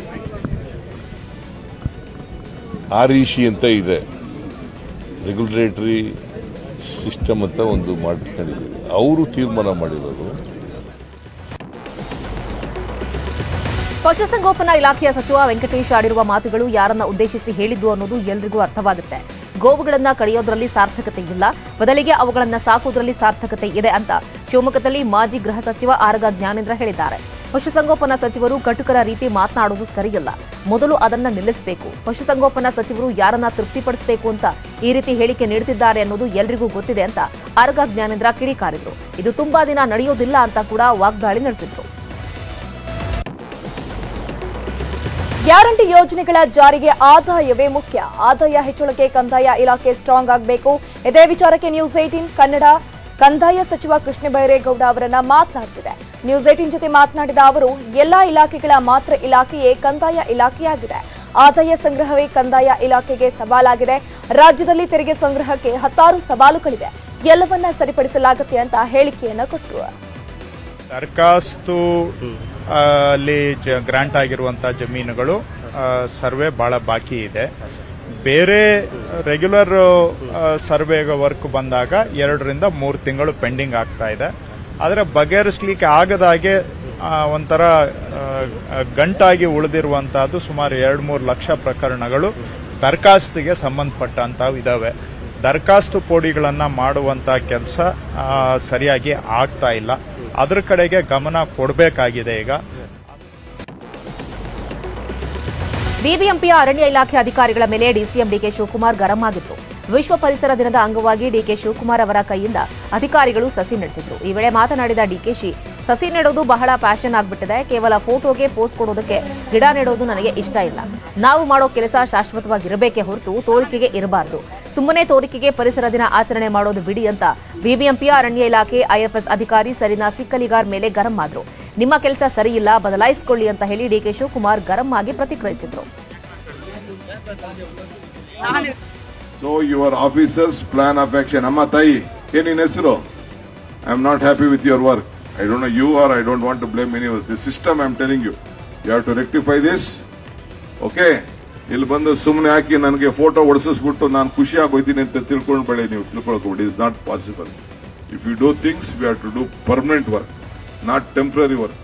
ಆರೀಶಿ ಅಂತ ಇದೆ ರೆಗ್ಯುಲೇಟರಿ ಸಿಸ್ಟಮ್ ಅಂತ ಒಂದು ಮಾಡ್ಕೊಂಡಿದ್ದೀವಿ ಅವರು ತೀರ್ಮಾನ ಮಾಡಿರೋದು ಪಶುಸಂಗೋಪನಾ ಇಲಾಖೆಯ ಸಚಿವ ವೆಂಕಟೇಶ್ ಆಡಿರುವ ಮಾತುಗಳು ಯಾರನ್ನ ಉದ್ದೇಶಿಸಿ ಹೇಳಿದ್ದು ಅನ್ನೋದು ಎಲ್ರಿಗೂ ಅರ್ಥವಾಗುತ್ತೆ ಗೋವುಗಳನ್ನ ಕಡಿಯೋದ್ರಲ್ಲಿ ಸಾರ್ಥಕತೆ ಇಲ್ಲ ಬದಲಿಗೆ ಅವುಗಳನ್ನ ಸಾಕೋದ್ರಲ್ಲಿ ಸಾರ್ಥಕತೆ ಇದೆ ಅಂತ ಶಿವಮೊಗ್ಗದಲ್ಲಿ ಮಾಜಿ ಗೃಹ ಸಚಿವ ಆರಗ ಜ್ಞಾನೇಂದ್ರ ಹೇಳಿದ್ದಾರೆ ಪಶುಸಂಗೋಪನಾ ಸಚಿವರು ಕಟುಕರ ರೀತಿ ಮಾತನಾಡುವುದು ಸರಿಯಲ್ಲ ಮೊದಲು ಅದನ್ನ ನಿಲ್ಲಿಸಬೇಕು ಪಶುಸಂಗೋಪನಾ ಸಚಿವರು ಯಾರನ್ನ ತೃಪ್ತಿಪಡಿಸಬೇಕು ಅಂತ ಈ ರೀತಿ ಹೇಳಿಕೆ ನೀಡುತ್ತಿದ್ದಾರೆ ಅನ್ನೋದು ಎಲ್ರಿಗೂ ಗೊತ್ತಿದೆ ಅಂತ ಆರಗ ಜ್ಞಾನೇಂದ್ರ ಕಿಡಿಕಾರಿದ್ರು ಇದು ತುಂಬಾ ದಿನ ನಡೆಯೋದಿಲ್ಲ ಅಂತ ಕೂಡ ವಾಗ್ದಾಳಿ ನಡೆಸಿದ್ರು ಗ್ಯಾರಂಟಿ ಯೋಜನೆಗಳ ಜಾರಿಗೆ ಆದಾಯವೇ ಮುಖ್ಯ ಆದಾಯ ಹೆಚ್ಚಳಕ್ಕೆ ಕಂದಾಯ ಇಲಾಖೆ ಸ್ಟ್ರಾಂಗ್ ಆಗಬೇಕು ಇದೇ ವಿಚಾರಕ್ಕೆ ನ್ಯೂಸ್ ಏಟೀನ್ ಕನ್ನಡ ಕಂದಾಯ ಸಚಿವ ಕೃಷ್ಣ ಬೈರೇಗೌಡ ಅವರನ್ನ ಮಾತನಾಡಿಸಿದೆ ನ್ಯೂಸ್ ಏಟೀನ್ ಜೊತೆ ಮಾತನಾಡಿದ ಅವರು ಎಲ್ಲಾ ಇಲಾಖೆಗಳ ಮಾತ್ರ ಇಲಾಖೆಯೇ ಕಂದಾಯ ಇಲಾಖೆಯಾಗಿದೆ ಆದಾಯ ಸಂಗ್ರಹವೇ ಕಂದಾಯ ಇಲಾಖೆಗೆ ಸವಾಲಾಗಿದೆ ರಾಜ್ಯದಲ್ಲಿ ತೆರಿಗೆ ಸಂಗ್ರಹಕ್ಕೆ ಹತ್ತಾರು ಸವಾಲುಗಳಿವೆ ಎಲ್ಲವನ್ನ ಸರಿಪಡಿಸಲಾಗುತ್ತೆ ಅಂತ ಹೇಳಿಕೆಯನ್ನ ಕೊಟ್ಟರು ದರಖಾಸ್ತು ಆ, ಅಲ್ಲಿ ಜ ಗ್ರಾಂಟ್ ಆಗಿರುವಂಥ ಜಮೀನುಗಳು ಆ, ಸರ್ವೆ ಭಾಳ ಬಾಕಿ ಇದೆ ಬೇರೆ ರೆಗ್ಯುಲರ್ ಸರ್ವೆ ವರ್ಕ್ ಬಂದಾಗ ಎರಡರಿಂದ ಮೂರು ತಿಂಗಳು ಪೆಂಡಿಂಗ್ ಆಗ್ತಾ ಇದೆ ಆದರೆ ಬಗೆಹರಿಸಲಿಕ್ಕೆ ಆಗದಾಗೆ ಆ, ಒಂಥರ ಆ, ಗಂಟಾಗಿ ಉಳಿದಿರುವಂತಹದ್ದು ಸುಮಾರು ಎರಡು ಮೂರು ಲಕ್ಷ ಪ್ರಕರಣಗಳು ದರಖಾಸ್ತಿಗೆ ಸಂಬಂಧಪಟ್ಟಂಥವು ಇದ್ದಾವೆ ದರಖಾಸ್ತು ಪೋಡಿಗಳನ್ನು ಮಾಡುವಂಥ ಕೆಲಸ ಸರಿಯಾಗಿ ಆಗ್ತಾ ಇಲ್ಲ ಅದ್ರ ಕಡೆಗೆ ಗಮನ ಕೊಡಬೇಕಾಗಿದೆ ಈಗ ಬಿಬಿಎಂಪಿಯ ಅರಣ್ಯ ಇಲಾಖೆ ಅಧಿಕಾರಿಗಳ ಮೇಲೆ ಡಿಸಿಎಂ ಡಿಕೆ ಶಿವಕುಮಾರ್ ಗರಂ ಆಗಿದ್ರು ವಿಶ್ವ ಪರಿಸರ ದಿನದ ಅಂಗವಾಗಿ ಡಿಕೆ ಶಿವಕುಮಾರ್ ಅವರ ಕೈಯಿಂದ ಅಧಿಕಾರಿಗಳು ಸಸಿ ನಡೆಸಿದ್ರು ಈ ವೇಳೆ ಮಾತನಾಡಿದ ಡಿಕೆಶಿ ಸಸಿ ನೆಡೋದು ಬಹಳ ಪ್ಯಾಷನ್ ಆಗ್ಬಿಟ್ಟಿದೆ ಕೇವಲ ಫೋಟೋಗೆ ಪೋಸ್ಟ್ ಕೊಡೋದಕ್ಕೆ ಗಿಡ ನೆಡೋದು ನನಗೆ ಇಷ್ಟ ಇಲ್ಲ ನಾವು ಮಾಡೋ ಕೆಲಸ ಶಾಶ್ವತವಾಗಿರಬೇಕೇ ಹೊರತು ತೋರಿಕೆಗೆ ಇರಬಾರದು ಸುಮ್ಮನೆ ತೋರಿಕೆಗೆ ಪರಿಸರ ದಿನ ಆಚರಣೆ ಮಾಡೋದು ಬಿಡಿ ಅಂತ ಬಿಬಿಎಂಪಿಯ ಅರಣ್ಯ ಇಲಾಖೆ ಐಎಫ್ಎಸ್ ಅಧಿಕಾರಿ ಸರಿನಾ ಸಿಕ್ಕಲಿಗಾರ್ ಮೇಲೆ ಗರಂ ಆದ್ರು ನಿಮ್ಮ ಕೆಲಸ ಸರಿಯಿಲ್ಲ ಬದಲಾಯಿಸಿಕೊಳ್ಳಿ ಅಂತ ಹೇಳಿ ಡಿಕೆ ಶಿವಕುಮಾರ್ ಗರಂ ಆಗಿ ಪ್ರತಿಕ್ರಿಯಿಸಿದ್ರು so your officers plan of action ಅಮ್ಮ ತಾಯಿ ಏನ್ ನಿನ್ನ ಹೆಸರು I am not happy with your work I don't know you are I don't want to blame any this system I am telling you you have to rectify this okay ಇಲ್ಲಿ ಬಂದು ಸುಮ್ಮನೆ ಹಾಕಿ ನನಗೆ photo ಹೊಡಿಸಿಸ್ಬಿಟ್ಟು ನಾನು ಖುಷಿಯಾಗಿ ಹೋಯ್ತೀನಿ ಅಂತ ತಿಳ್ಕೊಂಡು ಬೆಳೆ ನೀವು ತಿಳ್ಕೊಳ್ಕೊಬಿಡಿ is not possible if you do things we have to do permanent work not temporary work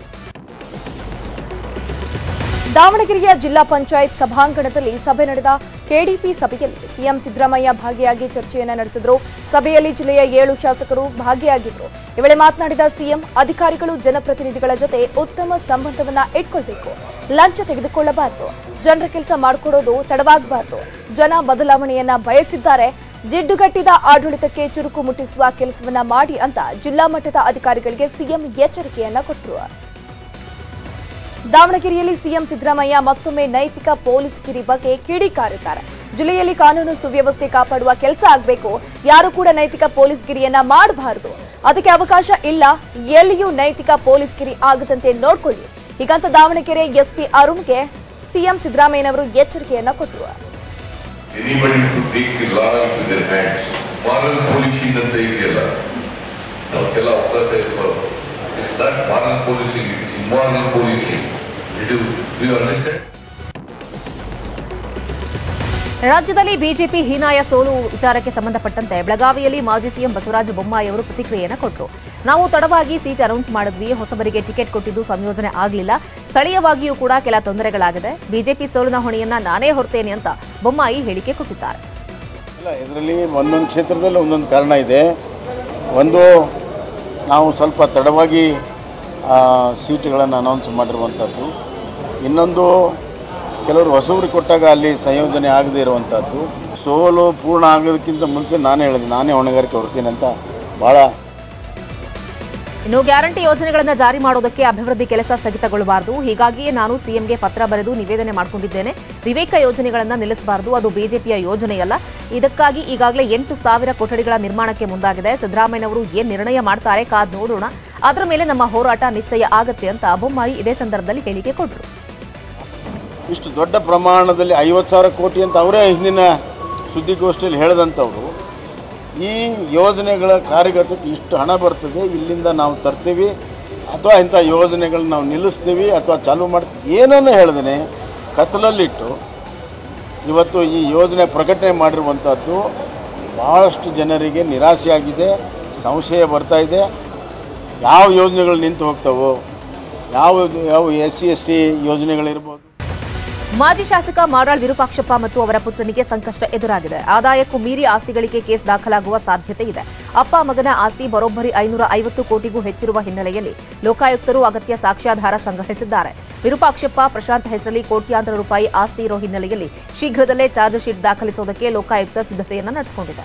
ದಾವಣಗೆರೆಯ ಜಿಲ್ಲಾ ಪಂಚಾಯತ್ ಸಭಾಂಗಣದಲ್ಲಿ ಸಭೆ ನಡೆದ ಕೆಡಿಪಿ ಸಭೆಯಲ್ಲಿ ಸಿಎಂ ಸಿದ್ದರಾಮಯ್ಯ ಭಾಗಿಯಾಗಿ ಚರ್ಚೆಯನ್ನ ನಡೆಸಿದ್ರು ಸಭೆಯಲ್ಲಿ ಜಿಲ್ಲೆಯ ಏಳು ಶಾಸಕರು ಭಾಗಿಯಾಗಿದ್ರು ಈ ವೇಳೆ ಮಾತನಾಡಿದ ಸಿಎಂ ಅಧಿಕಾರಿಗಳು ಜನಪ್ರತಿನಿಧಿಗಳ ಜೊತೆ ಉತ್ತಮ ಸಂಬಂಧವನ್ನ ಇಟ್ಕೊಳ್ಬೇಕು ಲಂಚ ತೆಗೆದುಕೊಳ್ಳಬಾರದು ಜನರ ಕೆಲಸ ಮಾಡಿಕೊಡೋದು ತಡವಾಗಬಾರದು ಜನ ಬದಲಾವಣೆಯನ್ನ ಬಯಸಿದ್ದಾರೆ ಜಿಡ್ಡುಗಟ್ಟಿದ ಆಡಳಿತಕ್ಕೆ ಚುರುಕು ಮುಟ್ಟಿಸುವ ಕೆಲಸವನ್ನ ಮಾಡಿ ಅಂತ ಜಿಲ್ಲಾ ಮಟ್ಟದ ಅಧಿಕಾರಿಗಳಿಗೆ ಸಿಎಂ ಎಚ್ಚರಿಕೆಯನ್ನ ಕೊಟ್ಟರು ದಾವಣಗೆರೆಯಲ್ಲಿ ಸಿಎಂ ಸಿದ್ದರಾಮಯ್ಯ ಮತ್ತೊಮ್ಮೆ ನೈತಿಕ ಪೊಲೀಸ್ಗಿರಿ ಬಗ್ಗೆ ಕಿಡಿಕಾರಿದ್ದಾರೆ ಜಿಲ್ಲೆಯಲ್ಲಿ ಕಾನೂನು ಸುವ್ಯವಸ್ಥೆ ಕಾಪಾಡುವ ಕೆಲಸ ಆಗಬೇಕು ಯಾರು ಕೂಡ ನೈತಿಕ ಪೊಲೀಸ್ಗಿರಿಯನ್ನ ಮಾಡಬಾರದು ಅದಕ್ಕೆ ಅವಕಾಶ ಇಲ್ಲ ಎಲ್ಲಿಯೂ ನೈತಿಕ ಪೊಲೀಸ್ಗಿರಿ ಆಗದಂತೆ ನೋಡ್ಕೊಳ್ಳಿ ಹೀಗಂತ ದಾವಣಗೆರೆ ಎಸ್ಪಿ ಅರುಣ್ಗೆ ಸಿಎಂ ಸಿದ್ದರಾಮಯ್ಯನವರು ಎಚ್ಚರಿಕೆಯನ್ನ ಕೊಟ್ಟರು anybody to take the law into their hands. Moral policing ಅಂತ ಇದೆಯಲ್ಲ ಅವಕ್ಕೆಲ್ಲ ಅವಕಾಶ ಇರಬಾರ್ದು that moral policing, it is immoral policing. It is, do you understand? ರಾಜ್ಯದಲ್ಲಿ ಬಿಜೆಪಿ ಹೀನಾಯ ಸೋಲು ವಿಚಾರಕ್ಕೆ ಸಂಬಂಧಪಟ್ಟಂತೆ ಬೆಳಗಾವಿಯಲ್ಲಿ ಮಾಜಿ ಸಿಎಂ ಬಸವರಾಜ ಬೊಮ್ಮಾಯಿ ಅವರು ಪ್ರತಿಕ್ರಿಯೆಯನ್ನು ಕೊಟ್ಟರು ನಾವು ತಡವಾಗಿ ಸೀಟ್ ಅನೌನ್ಸ್ ಮಾಡಿದ್ವಿ ಹೊಸಬರಿಗೆ ಟಿಕೆಟ್ ಕೊಟ್ಟಿದ್ದು ಸಂಯೋಜನೆ ಆಗಲಿಲ್ಲ ಸ್ಥಳೀಯವಾಗಿಯೂ ಕೂಡ ಕೆಲ ತೊಂದರೆಗಳಾಗಿದೆ ಬಿಜೆಪಿ ಸೋಲಿನ ಹೊಣೆಯನ್ನ ನಾನೇ ಹೊರ್ತೇನೆ ಅಂತ ಬೊಮ್ಮಾಯಿ ಹೇಳಿಕೆ ಕೊಟ್ಟಿದ್ದಾರೆ ಇಲ್ಲ ಇದರಲ್ಲಿ ಒಂದೊಂದು ಕ್ಷೇತ್ರದಲ್ಲಿ ಒಂದೊಂದು ಕಾರಣ ಇದೆ ಒಂದು ನಾವು ಸ್ವಲ್ಪ ತಡವಾಗಿ ಆ, ಸೀಟುಗಳನ್ನು ಅನೌನ್ಸ್ ಮಾಡಿರುವಂಥದ್ದು ಇನ್ನೊಂದು ಕೆಲವರು ಹೊಸಬ್ರಿಗೆ ಕೊಟ್ಟಾಗ ಅಲ್ಲಿ ಸಂಯೋಜನೆ ಆಗದೇ ಇರುವಂಥದ್ದು ಸೋಲು ಪೂರ್ಣ ಆಗೋದಕ್ಕಿಂತ ಮುಂಚೆ ನಾನೇ ಹೇಳಿದೆ ನಾನೇ ಹೊಣೆಗಾರಿಕೆ ಹೊರ್ತೀನಿ ಅಂತ ಭಾಳ ಇನ್ನು ಗ್ಯಾರಂಟಿ ಯೋಜನೆಗಳನ್ನು ಜಾರಿ ಮಾಡೋದಕ್ಕೆ ಅಭಿವೃದ್ಧಿ ಕೆಲಸ ಸ್ಥಗಿತಗೊಳ್ಳಬಾರದು ಹೀಗಾಗಿಯೇ ನಾನು ಸಿಎಂಗೆ ಪತ್ರ ಬರೆದು ನಿವೇದನೆ ಮಾಡಿಕೊಂಡಿದ್ದೇನೆ ವಿವೇಕ ಯೋಜನೆಗಳನ್ನು ನಿಲ್ಲಿಸಬಾರದು ಅದು ಬಿಜೆಪಿಯ ಯೋಜನೆಯಲ್ಲ ಇದಕ್ಕಾಗಿ ಈಗಾಗಲೇ ಎಂಟು ಸಾವಿರ ಕೊಠಡಿಗಳ ನಿರ್ಮಾಣಕ್ಕೆ ಮುಂದಾಗಿದೆ ಸಿದ್ದರಾಮಯ್ಯನವರು ಏನ್ ನಿರ್ಣಯ ಮಾಡ್ತಾರೆ ಕಾದ್ ನೋಡೋಣ ಅದರ ಮೇಲೆ ನಮ್ಮ ಹೋರಾಟ ನಿಶ್ಚಯ ಆಗತ್ತೆ ಅಂತ ಬೊಮ್ಮಾಯಿ ಇದೇ ಸಂದರ್ಭದಲ್ಲಿ ಹೇಳಿಕೆ ಕೊಟ್ಟರು ಇಷ್ಟು ದೊಡ್ಡ ಪ್ರಮಾಣದಲ್ಲಿ ಐವತ್ತು ಸಾವಿರ ಕೋಟಿ ಅಂತ ಅವರೇ ಹಿಂದಿನ ಸುದ್ದಿಗೋಷ್ಠಿಯಲ್ಲಿ ಹೇಳಿದಂಥವ್ರು ಈ ಯೋಜನೆಗಳ ಕಾರ್ಯಗತಕ್ಕೆ ಇಷ್ಟು ಹಣ ಬರ್ತದೆ ಇಲ್ಲಿಂದ ನಾವು ತರ್ತೀವಿ ಅಥವಾ ಇಂಥ ಯೋಜನೆಗಳನ್ನ ನಾವು ನಿಲ್ಲಿಸ್ತೀವಿ ಅಥವಾ ಚಾಲೂ ಮಾಡ್ತೀವಿ ಏನನ್ನು ಹೇಳ್ದೇನೆ ಕತ್ತಲಲ್ಲಿಟ್ಟು ಇವತ್ತು ಈ ಯೋಜನೆ ಪ್ರಕಟಣೆ ಮಾಡಿರುವಂಥದ್ದು ಭಾಳಷ್ಟು ಜನರಿಗೆ ನಿರಾಸೆಯಾಗಿದೆ ಸಂಶಯ ಬರ್ತಾ ಇದೆ ಯಾವ ಯೋಜನೆಗಳು ನಿಂತು ಹೋಗ್ತಾವೋ ಯಾವ ಯಾವ ಎಸ್ ಸಿ ಎಸ್ ಟಿ ಯೋಜನೆಗಳಿರ್ಬೋದು ಮಾಜಿ ಶಾಸಕ ಮಾಡಾಳ್ ವಿರೂಪಾಕ್ಷಪ್ಪ ಮತ್ತು ಅವರ ಪುತ್ರನಿಗೆ ಸಂಕಷ್ಟ ಎದುರಾಗಿದೆ ಆದಾಯಕ್ಕೂ ಮೀರಿ ಆಸ್ತಿಗಳಿಗೆ ಕೇಸ್ ದಾಖಲಾಗುವ ಸಾಧ್ಯತೆ ಇದೆ ಅಪ್ಪ ಮಗನ ಆಸ್ತಿ ಬರೋಬ್ಬರಿ ಐನೂರ ಐವತ್ತು ಕೋಟಿಗೂ ಹೆಚ್ಚಿರುವ ಹಿನ್ನೆಲೆಯಲ್ಲಿ ಲೋಕಾಯುಕ್ತರು ಅಗತ್ಯ ಸಾಕ್ಷ್ಯಾಧಾರ ಸಂಗ್ರಹಿಸಿದ್ದಾರೆ ವಿರೂಪಾಕ್ಷಪ್ಪ ಪ್ರಶಾಂತ್ ಹೆಸರಲ್ಲಿ ಕೋಟ್ಯಾಂತರ ರೂಪಾಯಿ ಆಸ್ತಿ ಇರೋ ಹಿನ್ನೆಲೆಯಲ್ಲಿ ಶೀಘ್ರದಲ್ಲೇ ಚಾರ್ಜ್ ಶೀಟ್ ದಾಖಲಿಸುವುದಕ್ಕೆ ಲೋಕಾಯುಕ್ತ ಸಿದ್ಧತೆಯನ್ನು ನಡೆಸಿಕೊಂಡಿದೆ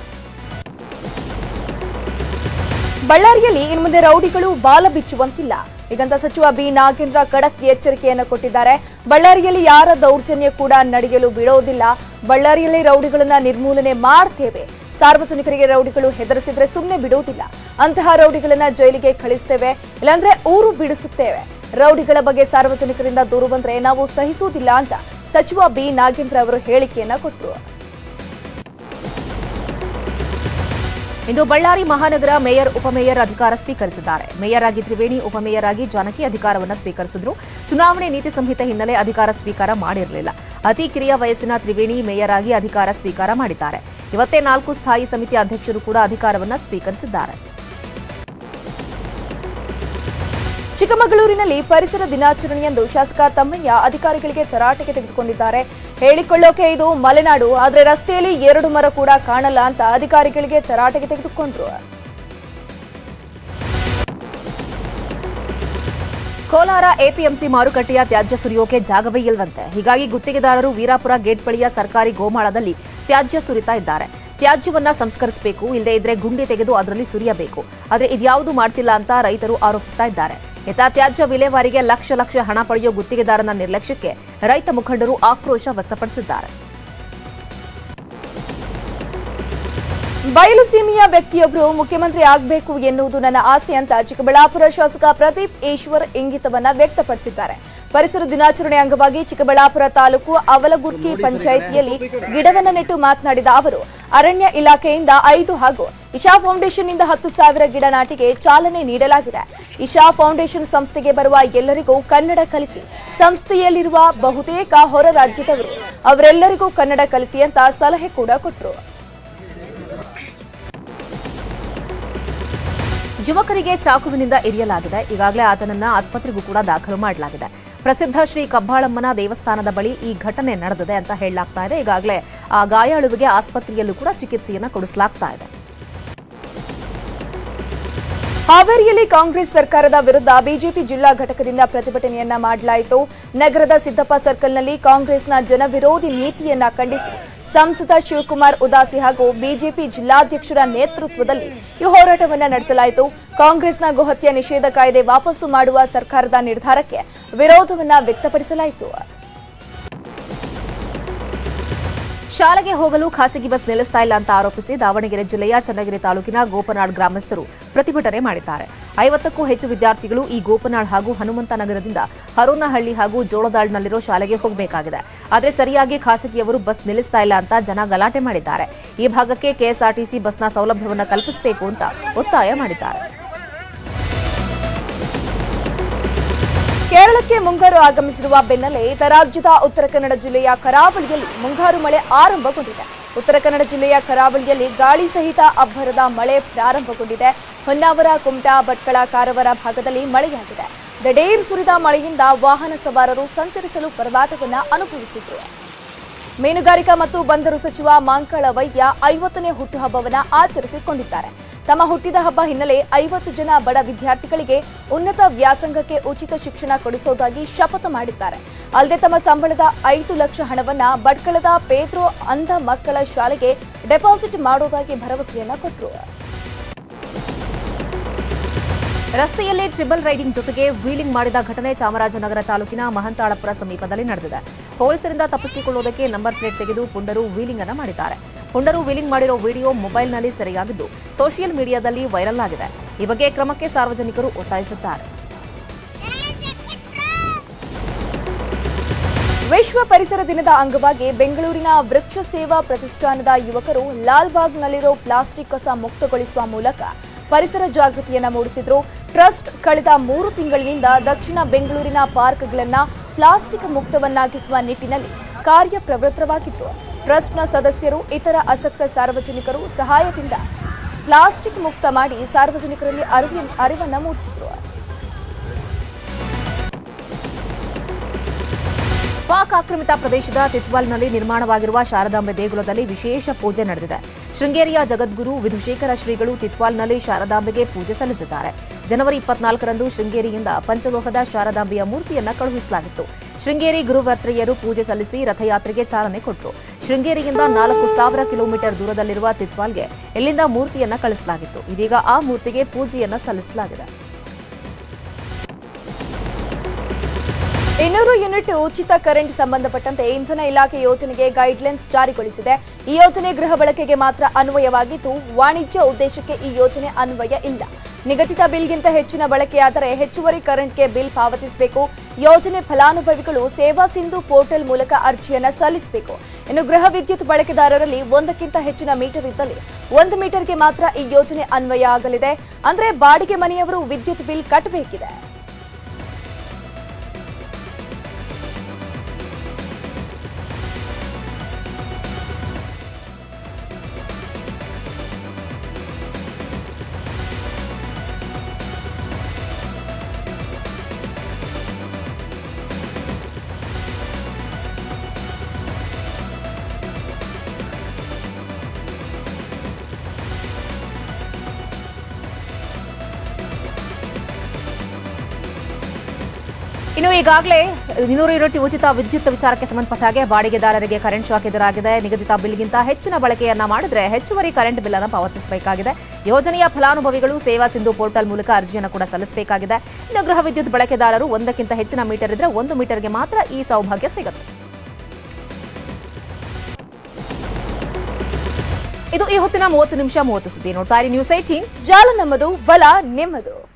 ಬಳ್ಳಾರಿಯಲ್ಲಿ ಇನ್ಮುಂದೆ ರೌಡಿಗಳು ಬಾಲ ಬಿಚ್ಚುವಂತಿಲ್ಲ ಹೀಗಂತ ಸಚಿವ ಬಿ ನಾಗೇಂದ್ರ ಖಡಕ್ ಎಚ್ಚರಿಕೆಯನ್ನು ಕೊಟ್ಟಿದ್ದಾರೆ ಬಳ್ಳಾರಿಯಲ್ಲಿ ಯಾರ ದೌರ್ಜನ್ಯ ಕೂಡ ನಡೆಯಲು ಬಿಡೋದಿಲ್ಲ ಬಳ್ಳಾರಿಯಲ್ಲಿ ರೌಡಿಗಳನ್ನ ನಿರ್ಮೂಲನೆ ಮಾಡ್ತೇವೆ ಸಾರ್ವಜನಿಕರಿಗೆ ರೌಡಿಗಳು ಹೆದರಿಸಿದ್ರೆ ಸುಮ್ಮನೆ ಬಿಡುವುದಿಲ್ಲ ಅಂತಹ ರೌಡಿಗಳನ್ನ ಜೈಲಿಗೆ ಕಳಿಸ್ತೇವೆ ಇಲ್ಲಾಂದ್ರೆ ಊರು ಬಿಡಿಸುತ್ತೇವೆ ರೌಡಿಗಳ ಬಗ್ಗೆ ಸಾರ್ವಜನಿಕರಿಂದ ದೂರು ಬಂದ್ರೆ ನಾವು ಸಹಿಸುವುದಿಲ್ಲ ಅಂತ ಸಚಿವ ಬಿ ನಾಗೇಂದ್ರ ಅವರು ಹೇಳಿಕೆಯನ್ನ ಕೊಟ್ಟರು ಇಂದು ಬಳ್ಳಾರಿ ಮಹಾನಗರ ಮೇಯರ್ ಉಪಮೇಯರ್ ಅಧಿಕಾರ ಸ್ವೀಕರಿಸಿದ್ದಾರೆ ಮೇಯರ್ ಆಗಿ ತ್ರಿವೇಣಿ ಉಪಮೇಯರ್ ಆಗಿ ಜಾನಕಿ ಅಧಿಕಾರವನ್ನು ಸ್ವೀಕರಿಸಿದ್ರು ಚುನಾವಣೆ ನೀತಿ ಸಂಹಿತೆ ಹಿನ್ನೆಲೆ ಅಧಿಕಾರ ಸ್ವೀಕಾರ ಮಾಡಿರಲಿಲ್ಲ ಅತಿ ಕಿರಿಯ ವಯಸ್ಸಿನ ತ್ರಿವೇಣಿ ಮೇಯರ್ ಆಗಿ ಅಧಿಕಾರ ಸ್ವೀಕಾರ ಮಾಡಿದ್ದಾರೆ ಇವತ್ತೇ ನಾಲ್ಕು ಸ್ಥಾಯಿ ಸಮಿತಿ ಅಧ್ಯಕ್ಷರು ಕೂಡ ಅಧಿಕಾರವನ್ನು ಸ್ವೀಕರಿಸಿದ್ದಾರೆ ಚಿಕ್ಕಮಗಳೂರಿನಲ್ಲಿ ಪರಿಸರ ದಿನಾಚರಣೆಯಂದು ಶಾಸಕ ತಮ್ಮಯ್ಯ ಅಧಿಕಾರಿಗಳಿಗೆ ತರಾಟೆಗೆ ತೆಗೆದುಕೊಂಡಿದ್ದಾರೆ ಹೇಳಿಕೊಳ್ಳೋಕೆ ಇದು ಮಲೆನಾಡು ಆದ್ರೆ ರಸ್ತೆಯಲ್ಲಿ ಎರಡು ಮರ ಕೂಡ ಕಾಣಲ್ಲ ಅಂತ ಅಧಿಕಾರಿಗಳಿಗೆ ತರಾಟೆಗೆ ತೆಗೆದುಕೊಂಡ್ರು ಕೋಲಾರ ಎಪಿಎಂಸಿ ಮಾರುಕಟ್ಟೆಯ ತ್ಯಾಜ್ಯ ಸುರಿಯೋಕೆ ಜಾಗವೇ ಇಲ್ವಂತೆ ಹೀಗಾಗಿ ಗುತ್ತಿಗೆದಾರರು ವೀರಾಪುರ ಗೇಟ್ ಬಳಿಯ ಸರ್ಕಾರಿ ಗೋಮಾಳದಲ್ಲಿ ತ್ಯಾಜ್ಯ ಸುರಿತಾ ಇದ್ದಾರೆ ತ್ಯಾಜ್ಯವನ್ನ ಸಂಸ್ಕರಿಸಬೇಕು ಇಲ್ಲದೇ ಇದ್ರೆ ಗುಂಡಿ ತೆಗೆದು ಅದರಲ್ಲಿ ಸುರಿಯಬೇಕು ಆದ್ರೆ ಇದ್ಯಾವುದು ಮಾಡ್ತಿಲ್ಲ ಅಂತ ರೈತರು ಆರೋಪಿಸ್ತಾ ಇದ್ದಾರೆ ಇತ್ತ ತ್ಯಾಜ್ಯ ವಿಲೇವಾರಿಗೆ ಲಕ್ಷ ಲಕ್ಷ ಹಣ ಪಡೆಯೋ ಗುತ್ತಿಗೆದಾರನ ನಿರ್ಲಕ್ಷ್ಯಕ್ಕೆ ರೈತ ಮುಖಂಡರು ಆಕ್ರೋಶ ವ್ಯಕ್ತಪಡಿಸಿದ್ದಾರೆ ಬಯಲು ಸೀಮೆಯ ವ್ಯಕ್ತಿಯೊಬ್ಬರು ಮುಖ್ಯಮಂತ್ರಿ ಆಗಬೇಕು ಎನ್ನುವುದು ನನ್ನ ಆಸೆ ಅಂತ ಚಿಕ್ಕಬಳ್ಳಾಪುರ ಶಾಸಕ ಪ್ರದೀಪ್ ಈಶ್ವರ್ ಇಂಗಿತವನ್ನ ವ್ಯಕ್ತಪಡಿಸಿದ್ದಾರೆ ಪರಿಸರ ದಿನಾಚರಣೆ ಅಂಗವಾಗಿ ಚಿಕ್ಕಬಳ್ಳಾಪುರ ತಾಲೂಕು ಅವಲಗುರ್ಕಿ ಪಂಚಾಯಿತಿಯಲ್ಲಿ ಗಿಡವನ್ನ ನೆಟ್ಟು ಮಾತನಾಡಿದ ಅವರು ಅರಣ್ಯ ಇಲಾಖೆಯಿಂದ ಐದು ಹಾಗೂ ಇಶಾ ಫೌಂಡೇಶನ್ನಿಂದ ಹತ್ತು ಸಾವಿರ ಗಿಡ ನಾಟಿಗೆ ಚಾಲನೆ ನೀಡಲಾಗಿದೆ ಇಶಾ ಫೌಂಡೇಶನ್ ಸಂಸ್ಥೆಗೆ ಬರುವ ಎಲ್ಲರಿಗೂ ಕನ್ನಡ ಕಲಿಸಿ ಸಂಸ್ಥೆಯಲ್ಲಿರುವ ಬಹುತೇಕ ಹೊರ ರಾಜ್ಯದವರು ಅವರೆಲ್ಲರಿಗೂ ಕನ್ನಡ ಕಲಿಸಿ ಅಂತ ಸಲಹೆ ಕೂಡ ಕೊಟ್ಟರು ಯುವಕರಿಗೆ ಚಾಕುವಿನಿಂದ ಇರಿಯಲಾಗಿದೆ ಈಗಾಗಲೇ ಆತನನ್ನ ಆಸ್ಪತ್ರೆಗೂ ಕೂಡ ದಾಖಲು ಮಾಡಲಾಗಿದೆ ಪ್ರಸಿದ್ಧ ಶ್ರೀ ಕಬ್ಬಾಳಮ್ಮನ ದೇವಸ್ಥಾನದ ಬಳಿ ಈ ಘಟನೆ ನಡೆದಿದೆ ಅಂತ ಹೇಳಲಾಗ್ತಾ ಇದೆ ಈಗಾಗಲೇ ಆ ಗಾಯಾಳುವಿಗೆ ಆಸ್ಪತ್ರೆಯಲ್ಲೂ ಕೂಡ ಚಿಕಿತ್ಸೆಯನ್ನು ಕೊಡಿಸಲಾಗ್ತಾ ಇದೆ ಹಾವೇರಿಯಲ್ಲಿ ಕಾಂಗ್ರೆಸ್ ಸರ್ಕಾರದ ವಿರುದ್ಧ ಬಿಜೆಪಿ ಜಿಲ್ಲಾ ಘಟಕದಿಂದ ಪ್ರತಿಭಟನೆಯನ್ನ ಮಾಡಲಾಯಿತು ನಗರದ ಸಿದ್ದಪ್ಪ ಸರ್ಕಲ್ನಲ್ಲಿ ಕಾಂಗ್ರೆಸ್ನ ಜನವಿರೋಧಿ ನೀತಿಯನ್ನ ಖಂಡಿಸಿ ಸಂಸದ ಶಿವಕುಮಾರ್ ಉದಾಸಿ ಹಾಗೂ ಬಿಜೆಪಿ ಜಿಲ್ಲಾಧ್ಯಕ್ಷರ ನೇತೃತ್ವದಲ್ಲಿ ಈ ಹೋರಾಟವನ್ನ ನಡೆಸಲಾಯಿತು ಕಾಂಗ್ರೆಸ್ನ ಗೋಹತ್ಯೆ ನಿಷೇಧ ಕಾಯ್ದೆ ವಾಪಸ್ಸು ಮಾಡುವ ಸರ್ಕಾರದ ನಿರ್ಧಾರಕ್ಕೆ ವಿರೋಧವನ್ನ ವ್ಯಕ್ತಪಡಿಸಲಾಯಿತು ಶಾಲೆಗೆ ಹೋಗಲು ಖಾಸಗಿ ಬಸ್ ನಿಲ್ಲಿಸ್ತಾ ಇಲ್ಲ ಅಂತ ಆರೋಪಿಸಿ ದಾವಣಗೆರೆ ಜಿಲ್ಲೆಯ ಚನ್ನಗಿರಿ ತಾಲೂಕಿನ ಗೋಪನಾಳ್ ಗ್ರಾಮಸ್ಥರು ಪ್ರತಿಭಟನೆ ಮಾಡಿದ್ದಾರೆ ಐವತ್ತಕ್ಕೂ ಹೆಚ್ಚು ವಿದ್ಯಾರ್ಥಿಗಳು ಈ ಗೋಪನಾಳ್ ಹಾಗೂ ಹನುಮಂತ ನಗರದಿಂದ ಹರೋನಹಳ್ಳಿ ಹಾಗೂ ಜೋಳದಾಳ್ನಲ್ಲಿರೋ ಶಾಲೆಗೆ ಹೋಗಬೇಕಾಗಿದೆ ಆದರೆ ಸರಿಯಾಗಿ ಖಾಸಗಿಯವರು ಬಸ್ ನಿಲ್ಲಿಸ್ತಾ ಇಲ್ಲ ಅಂತ ಜನ ಗಲಾಟೆ ಮಾಡಿದ್ದಾರೆ ಈ ಭಾಗಕ್ಕೆ ಕೆಎಸ್ಆರ್ಟಿಸಿ ಬಸ್ನ ಸೌಲಭ್ಯವನ್ನು ಕಲ್ಪಿಸಬೇಕು ಅಂತ ಒತ್ತಾಯ ಮಾಡಿದ್ದಾರೆ ಕೇರಳಕ್ಕೆ ಮುಂಗಾರು ಆಗಮಿಸಿರುವ ಬೆನ್ನಲ್ಲೇ ಇತ ರಾಜ್ಯದ ಉತ್ತರ ಕನ್ನಡ ಜಿಲ್ಲೆಯ ಕರಾವಳಿಯಲ್ಲಿ ಮುಂಗಾರು ಮಳೆ ಆರಂಭಗೊಂಡಿದೆ ಉತ್ತರ ಕನ್ನಡ ಜಿಲ್ಲೆಯ ಕರಾವಳಿಯಲ್ಲಿ ಗಾಳಿ ಸಹಿತ ಅಬ್ಬರದ ಮಳೆ ಪ್ರಾರಂಭಗೊಂಡಿದೆ ಹೊನ್ನಾವರ ಕುಮಟಾ ಭಟ್ಕಳ ಕಾರವಾರ ಭಾಗದಲ್ಲಿ ಮಳೆಯಾಗಿದೆ ದಡೇರ್ ಸುರಿದ ಮಳೆಯಿಂದ ವಾಹನ ಸವಾರರು ಸಂಚರಿಸಲು ಪರದಾಟವನ್ನ ಅನುಭವಿಸಿದ್ರು ಮೀನುಗಾರಿಕಾ ಮತ್ತು ಬಂದರು ಸಚಿವ ಮಾಂಕಳ ವೈದ್ಯ ಐವತ್ತನೇ ಹುಟ್ಟುಹಬ್ಬವನ್ನ ಆಚರಿಸಿಕೊಂಡಿದ್ದಾರೆ ತಮ್ಮ ಹುಟ್ಟಿದ ಹಬ್ಬ ಹಿನ್ನೆಲೆ ಐವತ್ತು ಜನ ಬಡ ವಿದ್ಯಾರ್ಥಿಗಳಿಗೆ ಉನ್ನತ ವ್ಯಾಸಂಗಕ್ಕೆ ಉಚಿತ ಶಿಕ್ಷಣ ಕೊಡಿಸೋದಾಗಿ ಶಪಥ ಮಾಡಿದ್ದಾರೆ ಅಲ್ಲದೆ ತಮ್ಮ ಸಂಬಳದ ಐದು ಲಕ್ಷ ಹಣವನ್ನ ಭಟ್ಕಳದ ಪೇದ್ರೋ ಅಂಧ ಮಕ್ಕಳ ಶಾಲೆಗೆ ಡೆಪಾಸಿಟ್ ಮಾಡೋದಾಗಿ ಭರವಸೆಯನ್ನ ಕೊಟ್ಟರು ರಸ್ತೆಯಲ್ಲೇ ಟ್ರಿಬಲ್ ರೈಡಿಂಗ್ ಜೊತೆಗೆ ವೀಲಿಂಗ್ ಮಾಡಿದ ಘಟನೆ ಚಾಮರಾಜನಗರ ತಾಲೂಕಿನ ಮಹಂತಾಳಪುರ ಸಮೀಪದಲ್ಲಿ ನಡೆದಿದೆ ಪೊಲೀಸರಿಂದ ತಪ್ಪಿಸಿಕೊಳ್ಳುವುದಕ್ಕೆ ನಂಬರ್ ಪ್ಲೇಟ್ ತೆಗೆದು ಪುಂಡರು ವೀಲಿಂಗ್ ಅನ್ನು ಮಾಡಿದ್ದಾರೆ ಪುಂಡರು ವೀಲಿಂಗ್ ಮಾಡಿರೋ ವಿಡಿಯೋ ಮೊಬೈಲ್ನಲ್ಲಿ ಸೆರೆಯಾಗಿದ್ದು ಸೋಷಿಯಲ್ ಮೀಡಿಯಾದಲ್ಲಿ ವೈರಲ್ ಆಗಿದೆ ಈ ಬಗ್ಗೆ ಕ್ರಮಕ್ಕೆ ಸಾರ್ವಜನಿಕರು ಒತ್ತಾಯಿಸಿದ್ದಾರೆ ವಿಶ್ವ ಪರಿಸರ ದಿನದ ಅಂಗವಾಗಿ ಬೆಂಗಳೂರಿನ ವೃಕ್ಷ ಸೇವಾ ಪ್ರತಿಷ್ಠಾನದ ಯುವಕರು ಲಾಲ್ಬಾಗ್ನಲ್ಲಿರೋ ಪ್ಲಾಸ್ಟಿಕ್ ಕಸ ಮುಕ್ತಗೊಳಿಸುವ ಮೂಲಕ ಪರಿಸರ ಜಾಗೃತಿಯನ್ನ ಮೂಡಿಸಿದ್ರು ಟ್ರಸ್ಟ್ ಕಳೆದ ಮೂರು ತಿಂಗಳಿನಿಂದ ದಕ್ಷಿಣ ಬೆಂಗಳೂರಿನ ಪಾರ್ಕ್ಗಳನ್ನ ಪ್ಲಾಸ್ಟಿಕ್ ಮುಕ್ತವನ್ನಾಗಿಸುವ ನಿಟ್ಟಿನಲ್ಲಿ ಕಾರ್ಯಪ್ರವೃತ್ತವಾಗಿದ್ರು ಟ್ರಸ್ಟ್ನ ಸದಸ್ಯರು ಇತರ ಆಸಕ್ತ ಸಾರ್ವಜನಿಕರು ಸಹಾಯದಿಂದ ಪ್ಲಾಸ್ಟಿಕ್ ಮುಕ್ತ ಮಾಡಿ ಸಾರ್ವಜನಿಕರಲ್ಲಿ ಅರಿವಿ- ಅರಿವನ್ನ ಮೂಡಿಸಿದ್ರು ಪಾಕ್ ಆಕ್ರಮಿತ ಪ್ರದೇಶದ ತಿಸ್ವಾಲ್ನಲ್ಲಿ ನಿರ್ಮಾಣವಾಗಿರುವ ಶಾರದಾಂಬೆ ದೇಗುಲದಲ್ಲಿ ವಿಶೇಷ ಪೂಜೆ ನಡೆದಿದೆ ಶೃಂಗೇರಿಯ ಜಗದ್ಗುರು ವಿಧುಶೇಖರ ಶ್ರೀಗಳು ತಿತ್ವಾಲ್ನಲ್ಲಿ ಶಾರದಾಂಬೆಗೆ ಪೂಜೆ ಸಲ್ಲಿಸಿದ್ದಾರೆ ಜನವರಿ ಇಪ್ಪತ್ನಾಲ್ಕರಂದು ಶೃಂಗೇರಿಯಿಂದ ಪಂಚಲೋಹದ ಶಾರದಾಂಬೆಯ ಮೂರ್ತಿಯನ್ನ ಕಳುಹಿಸಲಾಗಿತ್ತು ಶೃಂಗೇರಿ ಗುರುವರ್ತ್ರೆಯರು ಪೂಜೆ ಸಲ್ಲಿಸಿ ರಥಯಾತ್ರೆಗೆ ಚಾಲನೆ ಕೊಟ್ಟರು ಶೃಂಗೇರಿಯಿಂದ ನಾಲ್ಕು ಸಾವಿರ ಕಿಲೋಮೀಟರ್ ದೂರದಲ್ಲಿರುವ ತಿತ್ವಾಲ್ಗೆ ಇಲ್ಲಿಂದ ಮೂರ್ತಿಯನ್ನ ಕಳಿಸಲಾಗಿತ್ತು ಇದೀಗ ಆ ಮೂರ್ತಿಗೆ ಪೂಜೆಯನ್ನ ಸಲ್ಲಿಸಲಾಗಿದೆ ಇನ್ನೂರು ಯೂನಿಟ್ ಉಚಿತ ಕರೆಂಟ್ ಸಂಬಂಧಪಟ್ಟಂತೆ ಇಂಧನ ಇಲಾಖೆ ಯೋಜನೆಗೆ ಗೈಡ್ಲೈನ್ಸ್ ಜಾರಿಗೊಳಿಸಿದೆ ಈ ಯೋಜನೆ ಗೃಹ ಬಳಕೆಗೆ ಮಾತ್ರ ಅನ್ವಯವಾಗಿದ್ದು ವಾಣಿಜ್ಯ ಉದ್ದೇಶಕ್ಕೆ ಈ ಯೋಜನೆ ಅನ್ವಯ ಇಲ್ಲ ನಿಗದಿತ ಬಿಲ್ಗಿಂತ ಹೆಚ್ಚಿನ ಬಳಕೆಯಾದರೆ ಹೆಚ್ಚುವರಿ ಕರೆಂಟ್ಗೆ ಬಿಲ್ ಪಾವತಿಸಬೇಕು ಯೋಜನೆ ಫಲಾನುಭವಿಗಳು ಸೇವಾ ಸಿಂಧು ಪೋರ್ಟಲ್ ಮೂಲಕ ಅರ್ಜಿಯನ್ನ ಸಲ್ಲಿಸಬೇಕು ಇನ್ನು ಗೃಹ ವಿದ್ಯುತ್ ಬಳಕೆದಾರರಲ್ಲಿ ಒಂದಕ್ಕಿಂತ ಹೆಚ್ಚಿನ ಮೀಟರ್ ಇದ್ದಲ್ಲಿ ಒಂದು ಮೀಟರ್ಗೆ ಮಾತ್ರ ಈ ಯೋಜನೆ ಅನ್ವಯ ಆಗಲಿದೆ ಅಂದ್ರೆ ಬಾಡಿಗೆ ಮನೆಯವರು ವಿದ್ಯುತ್ ಬಿಲ್ ಕಟ್ಟಬೇಕಿದೆ ಇನ್ನು ಈಗಾಗಲೇ ಇನ್ನೂರು ಯೂನಿಟ್ ಉಚಿತ ವಿದ್ಯುತ್ ವಿಚಾರಕ್ಕೆ ಸಂಬಂಧಪಟ್ಟ ಹಾಗೆ ಬಾಡಿಗೆದಾರರಿಗೆ ಕರೆಂಟ್ ಶಾಕ್ ಎದುರಾಗಿದೆ ನಿಗದಿತ ಬಿಲ್ಗಿಂತ ಹೆಚ್ಚಿನ ಬಳಕೆಯನ್ನ ಮಾಡಿದ್ರೆ ಹೆಚ್ಚುವರಿ ಕರೆಂಟ್ ಬಿಲ್ ಅನ್ನು ಪಾವತಿಸಬೇಕಾಗಿದೆ ಯೋಜನೆಯ ಫಲಾನುಭವಿಗಳು ಸೇವಾ ಸಿಂಧು ಪೋರ್ಟಲ್ ಮೂಲಕ ಅರ್ಜಿಯನ್ನು ಕೂಡ ಸಲ್ಲಿಸಬೇಕಾಗಿದೆ ಇನ್ನು ಗೃಹ ವಿದ್ಯುತ್ ಬಳಕೆದಾರರು ಒಂದಕ್ಕಿಂತ ಹೆಚ್ಚಿನ ಮೀಟರ್ ಇದ್ರೆ ಒಂದು ಮೀಟರ್ಗೆ ಮಾತ್ರ ಈ ಸೌಭಾಗ್ಯ ಸಿಗುತ್ತೆ ಇದು ಈ ಹೊತ್ತಿನ ಮೂವತ್ತು ನಿಮಿಷ ಮೂವತ್ತು ಸುದ್ದಿ ನೋಡ್ತಾ ಇರಿ ನ್ಯೂಸ್ ಏಟೀನ್ ಜಾಲ ನಮ್ಮದು ಬಲ ನಿಮ್ಮದು